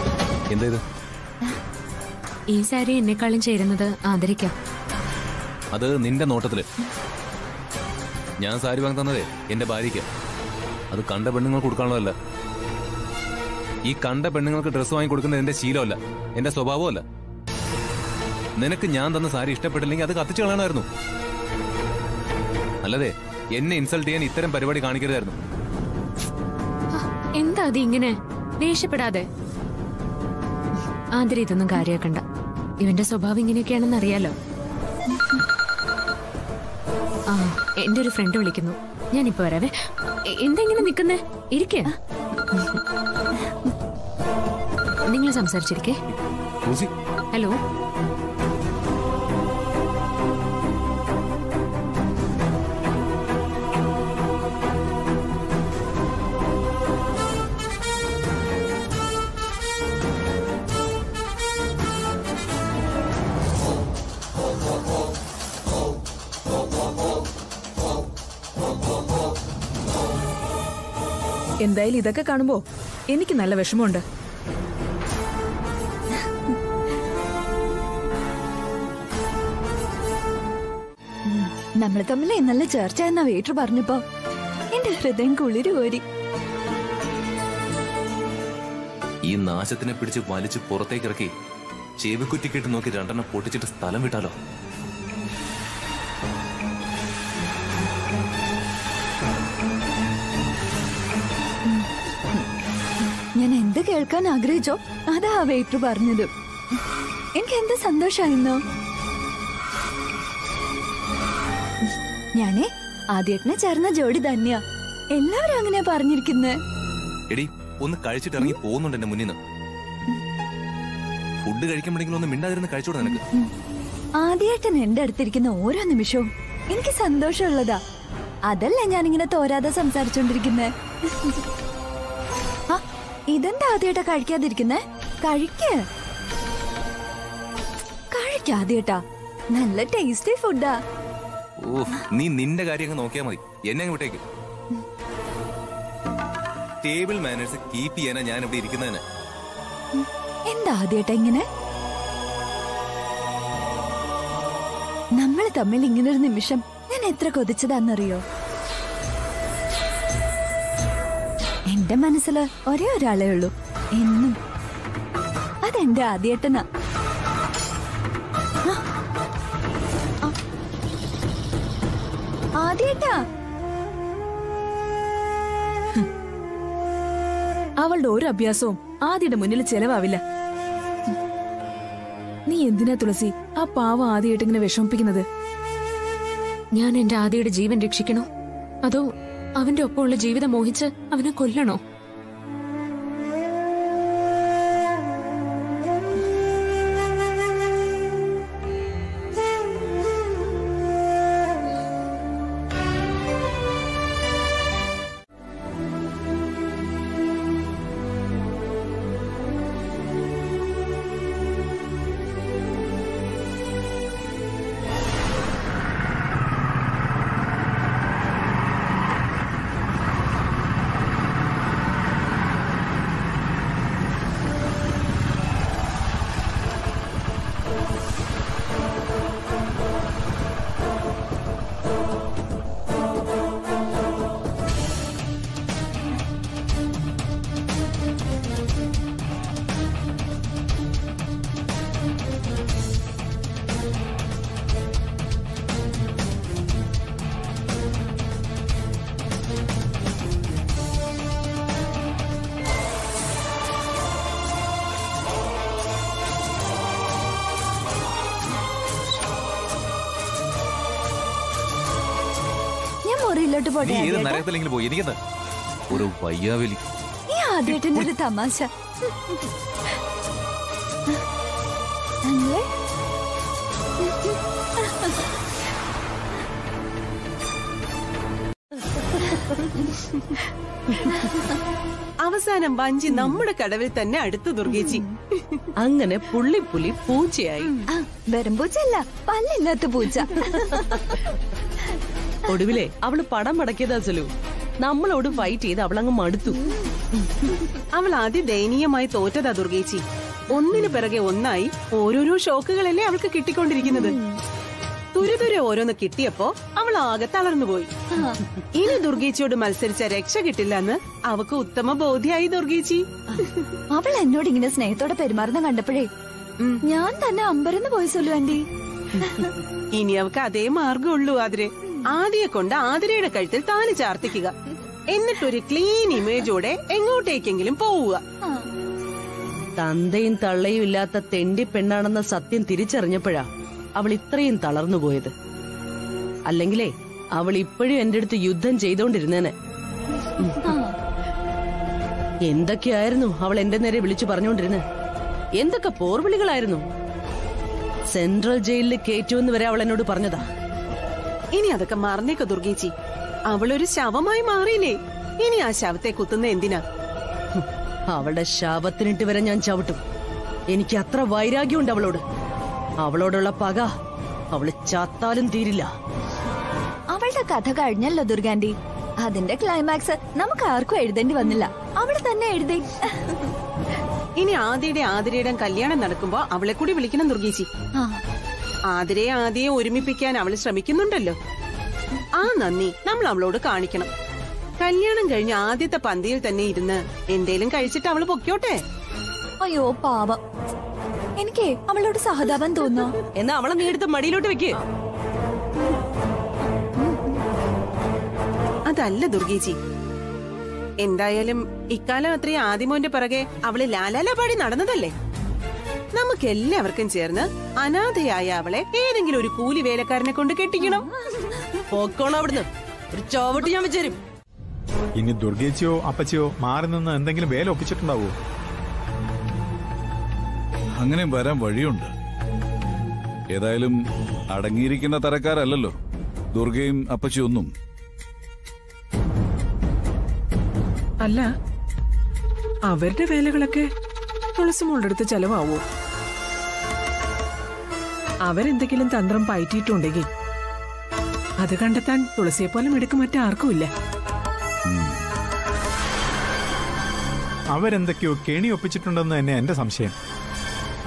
എന്താ ഇത് ഈ സാരി എന്നെക്കാളും ചേരുന്നത് ആദരിക്കാം അത് നിന്റെ നോട്ടത്തില് ഞാൻ സാരി വാങ്ങി തന്നതേ എന്റെ ഭാര്യയ്ക്ക് അത് കണ്ട പെണ്ണുങ്ങൾ കൊടുക്കാനുള്ളതല്ല ഈ കണ്ട പെണ്ണുങ്ങൾക്ക് ഡ്രസ്സ് വാങ്ങി കൊടുക്കുന്നത് എന്റെ ശീലമല്ല എന്റെ സ്വഭാവമല്ല നിനക്ക് ഞാൻ തന്ന സാരി ഇഷ്ടപ്പെട്ടില്ലെങ്കിൽ അത് കത്തിച്ചു കളയണമായിരുന്നു അല്ലതെ എന്നെ ഇൻസൾട്ട് ചെയ്യാൻ ഇത്തരം പരിപാടി കാണിക്കരുതായിരുന്നു എന്താ അത് ഇങ്ങനെ ദേഷ്യപ്പെടാതെ ആതിര ഇതൊന്നും കാര്യാക്കണ്ട ഇവന്റെ സ്വഭാവം ഇങ്ങനെയൊക്കെയാണെന്ന് അറിയാലോ ആ എന്റെ ഒരു ഫ്രണ്ട് വിളിക്കുന്നു ഞാനിപ്പോ വരാവേ എ- എന്താ ഇങ്ങനെ നിക്കുന്നേ ഇരിക്കേ നിങ്ങൾ സംസാരിച്ചിരിക്കേ റോസി ഹലോ എന്തായാലും ഇതൊക്കെ കാണുമ്പോ എനിക്ക് നല്ല വിഷമമുണ്ട് നമ്മൾ തമ്മിൽ നല്ല ചേർച്ച എന്ന വെയിറ്റർ പറഞ്ഞപ്പോ എന്റെ ഹൃദയം കുളിര് കോരി ഈ നാശത്തിനെ പിടിച്ച് വലിച്ച് പുറത്തേക്ക് ഇറക്കി ചെവിക്കുറ്റിക്കിട്ട് നോക്കി രണ്ടെണ്ണം പൊട്ടിച്ചിട്ട് സ്ഥലം വിട്ടാലോ ഞാൻ എന്ത് കേൾക്കാൻ ആഗ്രഹിച്ചോ അതാ ആ വെയിറ്റർ പറഞ്ഞത് എനിക്ക് എന്ത് സന്തോഷായിരുന്നോ ഞാനേ ആദ്യേട്ടനെ ചേർന്ന ജോഡി തന്നെയാ എല്ലാവരും അങ്ങനെയാ പറഞ്ഞിരിക്കുന്നത് എടി ഒന്ന് കഴിച്ചിട്ട് ഇറങ്ങി പോകുന്നുണ്ട് എന്റെ മുന്നിൽ നിന്ന് ഫുഡ് കഴിക്കുമ്പോഴെങ്കിലും ഒന്ന് മിണ്ടാതിരുന്ന് കഴിച്ചോടെ നിനക്ക് ആദ്യേട്ടൻ എന്റെ അടുത്തിരിക്കുന്ന ഓരോ നിമിഷവും എനിക്ക് സന്തോഷമുള്ളതാ അതല്ല ഞാനിങ്ങനെ തോരാതെ സംസാരിച്ചോണ്ടിരിക്കുന്നേ ആ, ഇതെന്താ ആദ്യേട്ടാ കഴിക്കാതിരിക്കുന്നേ കഴിക്ക് കഴിക്കാദ്യേട്ടാ നല്ല ടേസ്റ്റി ഫുഡാ ഓ നീ നിന്റെ കാര്യം അങ്ങ് നോക്കിയാ മതി എന്നെ അങ്ങ് വിട്ടേക്ക് ടേബിൾ മാനേഴ്സ് കീപ്പ് ചെയ്യാനാ ഞാൻ ഇവിടെ ഇരിക്കുന്നതിന് എന്താ ആദ്യേട്ടാ ഇങ്ങനെ നമ്മൾ തമ്മിൽ ഇങ്ങനൊരു നിമിഷം ഞാൻ എത്ര കൊതിച്ചതാന്നറിയോ എന്റെ മനസ്സില് ഒരേ ഒരാളേ ഉള്ളൂ എന്നും അതെന്റെ ആദ്യേട്ടനാ ആ. ആ. ആദ്യേട്ടാ അവളുടെ ഒരു അഭ്യാസവും ആദ്യയുടെ മുന്നിൽ ചെലവാവില്ല നീ എന്തിനാ തുളസി ആ പാവം ആദ്യമായിട്ട് ഇങ്ങനെ വിഷമിപ്പിക്കുന്നത് ഞാൻ എന്റെ ആദിയുടെ ജീവൻ രക്ഷിക്കണോ അതോ അവന്റെ ഒപ്പമുള്ള ജീവിതം മോഹിച്ച് അവനെ കൊല്ലണോ ഞാൻ മുറിയിലോട്ട് നീ പോട്ടെ ഏത് ആദ്യേട്ടാ? നരകത്തിലെങ്കിലും പോയി എനിക്കെന്താ ഒരു വയ്യാവലി ഈ ആദ്യേട്ടന്റെ ഒരു തമാശ അല്ലേ അവസാനം വഞ്ചി നമ്മുടെ കടവിൽ തന്നെ അടുത്ത് ദുർഗേച്ചി അങ്ങനെ പുള്ളിപ്പുലി പൂച്ചയായി ആ, വെറും പൂച്ചയല്ല പല്ലില്ലാത്ത പൂച്ച ഒടുവിലെ അവള് പടം പടക്കിയതാ സലു നമ്മളോട് ഫൈറ്റ് ചെയ്ത് അവളങ്ങ് മടുത്തു അവൾ അതിദയനീയമായി തോറ്റതാ ദുർഗേച്ചി ഒന്നിനു പിറകെ ഒന്നായി ഓരോരോ ഷോക്കുകളല്ലേ അവൾക്ക് കിട്ടിക്കൊണ്ടിരിക്കുന്നത് തുരുതുരെ ഓരോന്ന് കിട്ടിയപ്പോ അവൾ ആകെ തളർന്നുപോയി ഇനി ദുർഗേച്ചിയോട് മത്സരിച്ച രക്ഷ കിട്ടില്ലെന്ന് അവക്ക് ഉത്തമ ബോധ്യായി ദുർഗേച്ചി അവൾ എന്നോട് ഇങ്ങനെ സ്നേഹത്തോടെ പെരുമാറുന്ന കണ്ടപ്പോഴേ ഞാൻ തന്നെ അമ്പരന്ന് പോയി സൊല്ലു ആന്റി ഇനി അവക്ക് അതേ മാർഗമുള്ളൂ ആതിരെ ആദ്യെ കൊണ്ട് ആതിരയുടെ കഴുത്തിൽ താലി ചാർത്തിക്കുക എന്നിട്ടൊരു ക്ലീൻ ഇമേജോടെ എങ്ങോട്ടേക്കെങ്കിലും പോവുക തന്തയും തള്ളയും ഇല്ലാത്ത തെണ്ടി പെണ്ണാണെന്ന സത്യം തിരിച്ചറിഞ്ഞപ്പോഴാ അവൾ ഇത്രയും തളർന്നുപോയത് അല്ലെങ്കിലേ അവൾ ഇപ്പോഴും എന്റെ അടുത്ത് യുദ്ധം ചെയ്തോണ്ടിരുന്നേനെ ഉം. എന്തൊക്കെയായിരുന്നു അവൾ എന്റെ നേരെ വിളിച്ചു പറഞ്ഞുകൊണ്ടിരുന്നത് എന്തൊക്കെ പോർവിളികളായിരുന്നു സെൻട്രൽ ജയിലിൽ കയറ്റുമെന്ന് വരെ അവൾ എന്നോട് പറഞ്ഞതാ ഇനി അതൊക്കെ മറന്നേക്ക ദുർഗേച്ചി അവളൊരു ശവമായി മാറിയില്ലേ ഇനി ആ ശവത്തെ കുത്തുന്ന എന്തിനാ ഹും, അവളുടെ ശവത്തിനിട്ട് വരെ ഞാൻ ചവിട്ടും എനിക്ക് അത്ര വൈരാഗ്യമുണ്ട് അവളോട് അവളോടുള്ള പക അവള് ചാത്താലും തീരില്ല അവളുടെ കഥ കഴിഞ്ഞല്ലോ ദുർഗാന്റി അതിന്റെ ക്ലൈമാക്സ് നമുക്ക് ആർക്കും എഴുതേണ്ടി വന്നില്ല അവള് തന്നെ എഴുതി ഇനി ആദ്യയുടെ ആതിരയുടെ കല്യാണം നടക്കുമ്പോ അവളെ കൂടി വിളിക്കണം ദുർഗേച്ചി ആ, ആതിരയെ ആദ്യയെ ഒരുമിപ്പിക്കാൻ അവൾ ശ്രമിക്കുന്നുണ്ടല്ലോ ആ നന്ദി നമ്മൾ അവളോട് കാണിക്കണം കല്യാണം കഴിഞ്ഞ ആദ്യത്തെ പന്തിയിൽ തന്നെ ഇരുന്ന് എന്തേലും കഴിച്ചിട്ട് അവള് പൊക്കോട്ടെ അയ്യോ പാവം എനിക്ക് അവളോട് സഹതാപം തോന്നോ എന്നാ അവളെ നീ എടുത്ത് മടിയിലോട്ട് വെക്ക് അതല്ല ദുർഗേച്ചി എന്തായാലും ഇക്കാലം അത്രയും ആദിമോന്റെ പിറകെ അവള് ലാലാല പാടി നടന്നതല്ലേ നമുക്ക് എല്ലാവർക്കും ചേർന്ന് അനാഥയായ അവളെ ഏതെങ്കിലും ഒരു കൂലി വേലക്കാരനെ കൊണ്ട് കെട്ടിക്കണം പോക്കോണം അവിടുന്ന് ഒരു ചോവട്ട് ഞാൻ വെച്ചേരും ഇനി ദുർഗേച്ചിയോ അപ്പച്ചിയോ മാറി നിന്ന് എന്തെങ്കിലും വേല ഒപ്പിച്ചിട്ടുണ്ടാവോ അങ്ങനെ വരാൻ വഴിയുണ്ട് ഏതായാലും അടങ്ങിയിരിക്കുന്ന തരക്കാരല്ലല്ലോ ദുർഗയും അപ്പച്ചിയൊന്നും അല്ല അവരുടെ വേലകളൊക്കെ തുളസിമോളുടെ അടുത്ത് ചെലവാവോ അവരെന്തെങ്കിലും തന്ത്രം പയറ്റിയിട്ടുണ്ടെങ്കിൽ അത് കണ്ടെത്താൻ തുളസിയെ പോലെ മിടുക്ക് മറ്റാർക്കുമില്ല അവരെന്തൊക്കെയോ കെണി ഒപ്പിച്ചിട്ടുണ്ടെന്ന് തന്നെ എന്റെ സംശയം ആ,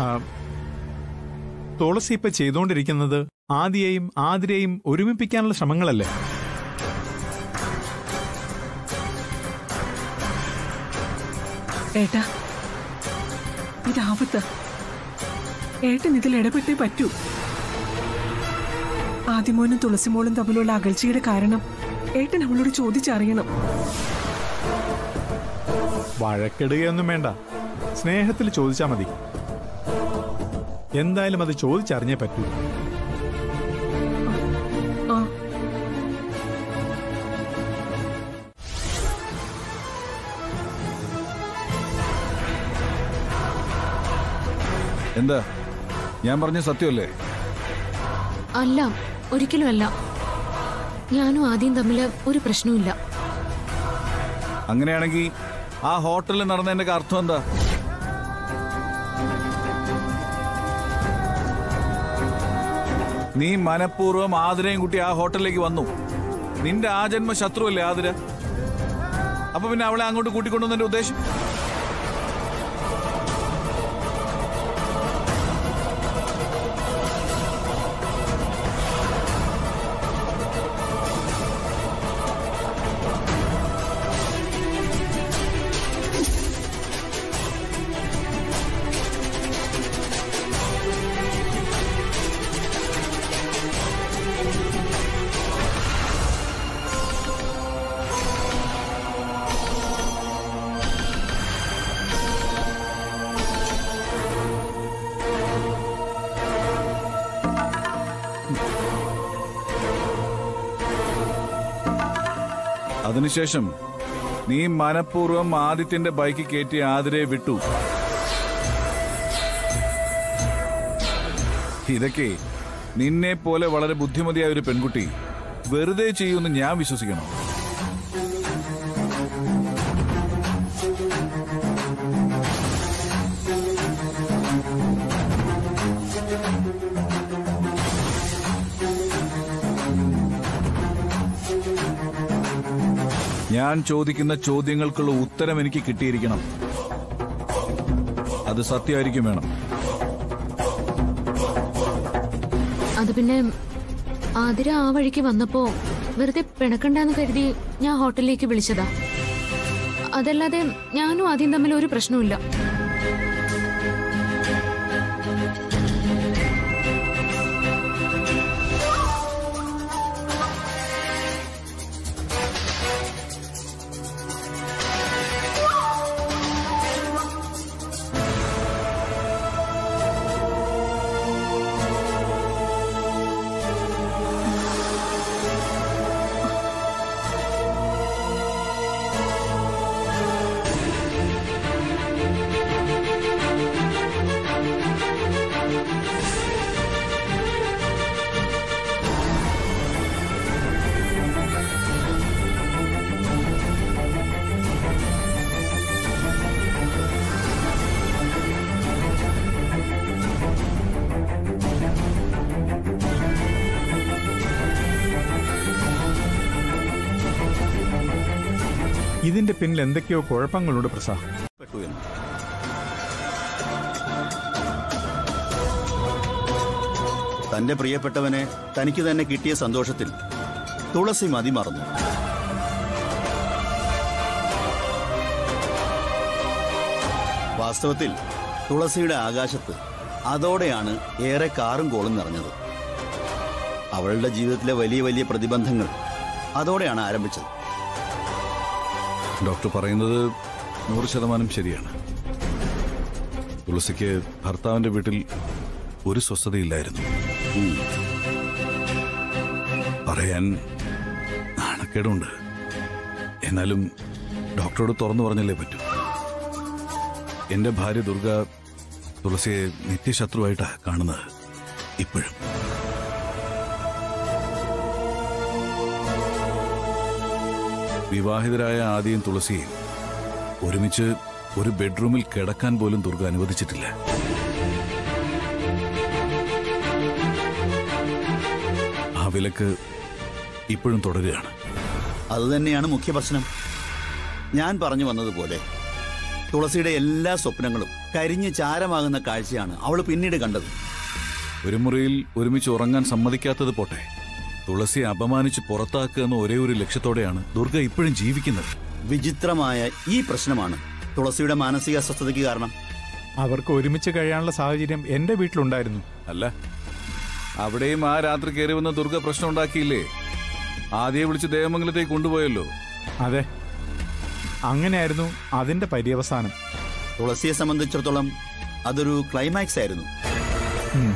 തുളസി ഇപ്പൊ ചെയ്തുകൊണ്ടിരിക്കുന്നത് ആദിയെയും ആതിരെയും ഒരുമിപ്പിക്കാനുള്ള ശ്രമങ്ങളല്ലേ ഏട്ടാ ഇതാവത്ത് ഏട്ടൻ ഇതിൽ ഇടപെട്ടേ പറ്റൂ ആദിമോനും തുളസിമോളും തമ്മിലുള്ള അകൽച്ചയുടെ കാരണം ഏട്ടൻ അവളോട് ചോദിച്ചറിയണം വഴക്കിടുകയൊന്നും വേണ്ട സ്നേഹത്തിൽ ചോദിച്ചാ മതി എന്തായാലും അത് ചോദിച്ചറിഞ്ഞേ പറ്റൂ ആ എന്താ ഞാൻ പറഞ്ഞ സത്യമല്ലേ അല്ല ഒരിക്കലും അല്ല ഞാനും ആദ്യം തമ്മിൽ ഒരു പ്രശ്നവുമില്ല അങ്ങനെയാണെങ്കിൽ ആ ഹോട്ടലിൽ നടന്നതിന്റെ അർത്ഥം എന്താ നീ മനഃപൂർവ്വം ആതിരയും കുട്ടി ആ ഹോട്ടലിലേക്ക് വന്നു നിന്റെ ആ ജന്മ ശത്രുവല്ലേ ആതിര അപ്പൊ പിന്നെ അവളെ അങ്ങോട്ട് കൂട്ടിക്കൊണ്ടുവന്നതിന്റെ ഉദ്ദേശം അതിനുശേഷം നീ മനഃപൂർവ്വം ആദിത്യന്റെ ബൈക്ക് കയറ്റി ആതിരയെ വിട്ടു ഇതൊക്കെ നിന്നെ പോലെ വളരെ ബുദ്ധിമതിയായ ഒരു പെൺകുട്ടി വെറുതെ ചെയ്യുമെന്ന് ഞാൻ വിശ്വസിക്കണം ഞാൻ ചോദിക്കുന്ന ചോദ്യങ്ങൾക്കുള്ള ഉത്തരം എനിക്ക് കിട്ടിയിരിക്കണം അത് സത്യമായിരിക്കും വേണം അത് പിന്നെ ആതിര ആ വഴിക്ക് വന്നപ്പോ വെറുതെ പിണക്കണ്ടെന്ന് കരുതി ഞാൻ ഹോട്ടലിലേക്ക് വിളിച്ചതാ അതല്ലാതെ ഞാനും ആദ്യം തമ്മിൽ ഒരു പ്രശ്നവുമില്ല ഇതിന്റെ പിന്നിൽ എന്തൊക്കെയോ കുഴപ്പങ്ങളുണ്ട് പ്രസാദ് പെട്ടു എന്ന് തന്റെ പ്രിയപ്പെട്ടവനെ തനിക്ക് തന്നെ കിട്ടിയ സന്തോഷത്തിൽ തുളസി മതിമറന്നു വാസ്തവത്തിൽ തുളസിയുടെ ആകാശത്ത് അതോടെയാണ് ഏറെ കാറും കോളും നിറഞ്ഞത് അവളുടെ ജീവിതത്തിലെ വലിയ വലിയ പ്രതിബന്ധങ്ങൾ അതോടെയാണ് ആരംഭിച്ചത് ഡോക്ടർ പറയുന്നത് നൂറ് ശതമാനം ശരിയാണ് തുളസിക്ക് ഭർത്താവിന്റെ വീട്ടിൽ ഒരു സ്വസ്ഥതയില്ലായിരുന്നു ഉം. പറയാൻ നാണക്കേടുണ്ട് എന്നാലും ഡോക്ടറോട് തുറന്നു പറഞ്ഞല്ലേ പറ്റൂ എന്റെ ഭാര്യ ദുർഗ തുളസിയെ നിത്യശത്രുവായിട്ടാ കാണുന്നത് ഇപ്പോഴും വിവാഹിതരായ ആദ്യം തുളസിയെ ഒരുമിച്ച് ഒരു ബെഡ്റൂമിൽ കിടക്കാൻ പോലും ദുർഗ അനുവദിച്ചിട്ടില്ല ആ വിലക്ക് ഇപ്പോഴും തുടരുകയാണ് അതുതന്നെയാണ് മുഖ്യ പ്രശ്നം ഞാൻ പറഞ്ഞു വന്നതുപോലെ തുളസിയുടെ എല്ലാ സ്വപ്നങ്ങളും കരിഞ്ഞ് ചാരമാകുന്ന കാഴ്ചയാണ് അവൾ പിന്നീട് കണ്ടത് ഒരു മുറിയിൽ ഒരുമിച്ച് ഉറങ്ങാൻ സമ്മതിക്കാത്തത് പോട്ടെ തുളസിയെ അപമാനിച്ച് പുറത്താക്കുക എന്ന ഒരേ ഒരു ലക്ഷ്യത്തോടെയാണ് ദുർഗ ഇപ്പോഴും ജീവിക്കുന്നത് വിചിത്രമായ ഈ പ്രശ്നമാണ് തുളസിയുടെ മാനസിക അസ്വസ്ഥതയ്ക്ക് കാരണം അവർക്ക് ഒരുമിച്ച് കഴിയാനുള്ള സാഹചര്യം എന്റെ വീട്ടിലുണ്ടായിരുന്നു അല്ല അവിടെയും ആ രാത്രി കയറി വന്ന ദുർഗ പ്രശ്നം ഉണ്ടാക്കിയില്ലേ ആദ്യം വിളിച്ച് ദേവമംഗലത്തേക്ക് കൊണ്ടുപോയല്ലോ അതെ അങ്ങനെയായിരുന്നു അതിന്റെ പര്യവസാനം തുളസിയെ സംബന്ധിച്ചിടത്തോളം അതൊരു ക്ലൈമാക്സ് ആയിരുന്നു ഉം.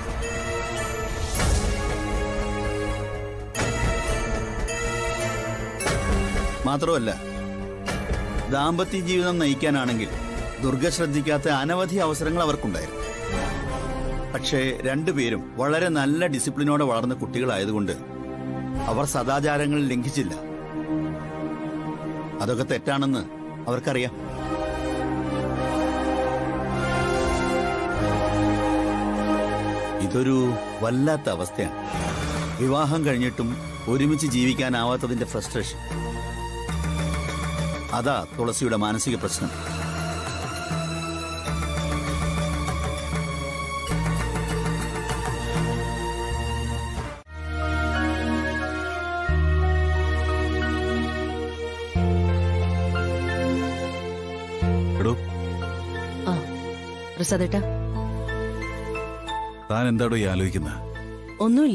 മാത്രമല്ല ദാമ്പത്യ ജീവിതം നയിക്കാനാണെങ്കിൽ ദുർഗ ശ്രദ്ധിക്കാത്ത അനവധി അവസരങ്ങൾ അവർക്കുണ്ടായിരുന്നു പക്ഷേ രണ്ടുപേരും വളരെ നല്ല ഡിസിപ്ലിനോടെ വളർന്ന കുട്ടികളായതുകൊണ്ട് അവർ സദാചാരങ്ങൾ ലംഘിച്ചില്ല അതൊക്കെ തെറ്റാണെന്ന് അവർക്കറിയാം ഇതൊരു വല്ലാത്ത അവസ്ഥയാണ് വിവാഹം കഴിഞ്ഞിട്ടും ഒരുമിച്ച് ജീവിക്കാനാവാത്തതിന്റെ ഫ്രസ്ട്രേഷൻ അതാ തുളസിയുടെ മാനസിക പ്രശ്നം എടോ ആ പ്രസാദേട്ടാ താൻ എന്താടോ ഈ ആലോചിക്കുന്നത് ഒന്നുമില്ല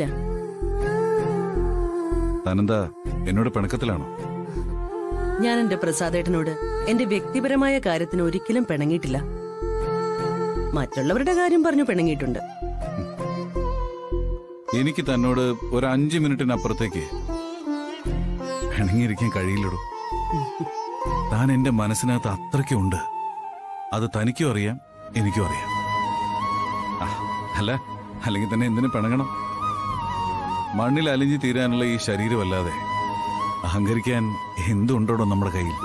താനെന്താ എന്നോട് പിണക്കത്തിലാണോ ഞാൻ എന്റെ പ്രസാദേട്ടനോട് എന്റെ വ്യക്തിപരമായ കാര്യത്തിന് ഒരിക്കലും പിണങ്ങിയിട്ടില്ല മറ്റുള്ളവരുടെ കാര്യം പറഞ്ഞു പിണങ്ങിയിട്ടുണ്ട് എനിക്ക് തന്നോട് ഒരു അഞ്ച് മിനിറ്റിനപ്പുറത്തേക്ക് പിണങ്ങിയിരിക്കാൻ കഴിയില്ലടോ താൻ എന്റെ മനസ്സിനകത്ത് അത്രയ്ക്കുണ്ട് അത് തനിക്കും അറിയാം എനിക്കും അറിയാം ആ, അല്ല അല്ലെങ്കിൽ തന്നെ എന്തിനു പിണങ്ങണം മണ്ണിൽ അലിഞ്ഞു തീരാനുള്ള ഈ ശരീരമല്ലാതെ അഹങ്കരിക്കാൻ എന്തുണ്ടോ നമ്മുടെ കയ്യിൽ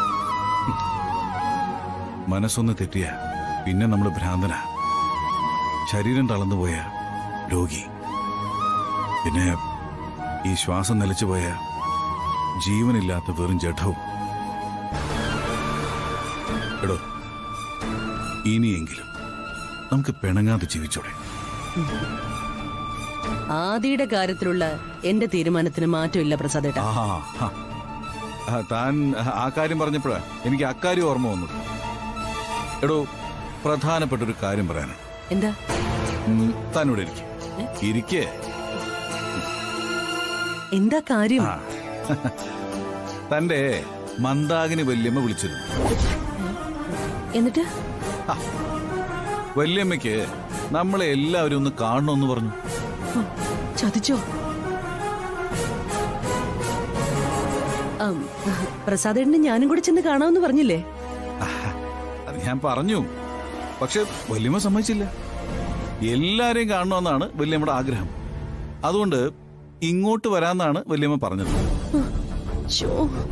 മനസ്സൊന്ന് തെറ്റിയ പിന്നെ നമ്മൾ ഭ്രാന്തന ശരീരം തളർന്നുപോയ രോഗി പിന്നെ ഈ ശ്വാസം നിലച്ചുപോയ ജീവനില്ലാത്ത വെറും ജഡവും എടോ ഇനിയെങ്കിലും നമുക്ക് പിണങ്ങാതെ ജീവിച്ചോടെ ആദിയുടെ കാര്യത്തിലുള്ള എന്റെ തീരുമാനത്തിന് മാറ്റമില്ല പ്രസാദേട്ടാ ആ ആ. ആ, താൻ ആ കാര്യം പറഞ്ഞപ്പോഴാ എനിക്ക് അക്കാര്യം ഓർമ്മ വന്നു എടോ പ്രധാനപ്പെട്ട ഒരു കാര്യം പറയാനാണ് എന്താ ഉം, താൻ ഇവിടെ ഇരിക്കും ഇരിക്കേ എന്താ കാര്യം ആ. തന്റെ മന്ദാകിനി വല്യമ്മ വിളിച്ചിരുന്നു എന്നിട്ട് വല്യമ്മയ്ക്ക് നമ്മളെ എല്ലാവരും ഒന്ന് കാണണമെന്ന് പറഞ്ഞു ഓ, ചതിച്ചോ ആം, പ്രസാദേട്ടനെ ഞാനും കൂടെ ചെന്ന് കാണാമെന്ന് പറഞ്ഞില്ലേ അത് ഞാൻ പറഞ്ഞു പക്ഷെ വല്യമ്മ സമ്മതിച്ചില്ല എല്ലാരെയും കാണണമെന്നാണ് വല്യമ്മയുടെ ആഗ്രഹം അതുകൊണ്ട് ഇങ്ങോട്ട് വരാന്നാണ് വല്യമ്മ പറഞ്ഞത് ശോ,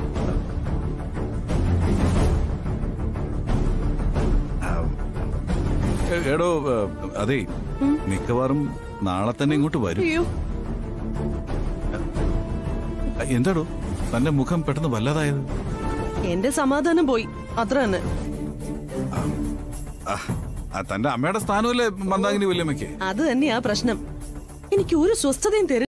എ- എടോ ഏ, അതെ മിക്കവാറും നാളെ തന്നെ ഇങ്ങോട്ട് വരും അയ്യോ എന്താടോ തന്റെ മുഖം പെട്ടെന്ന് വല്ലാതായത് എന്റെ സമാധാനം പോയി അത്ര തന്നെ ആ, ആ, തന്റെ അമ്മയുടെ സ്ഥാനമല്ലേ മന്ദാകിനി വല്യമ്മയ്ക്ക് അത് തന്നെയാ പ്രശ്നം എനിക്ക് ഒരു സ്വസ്ഥതയും തരുന്നില്ല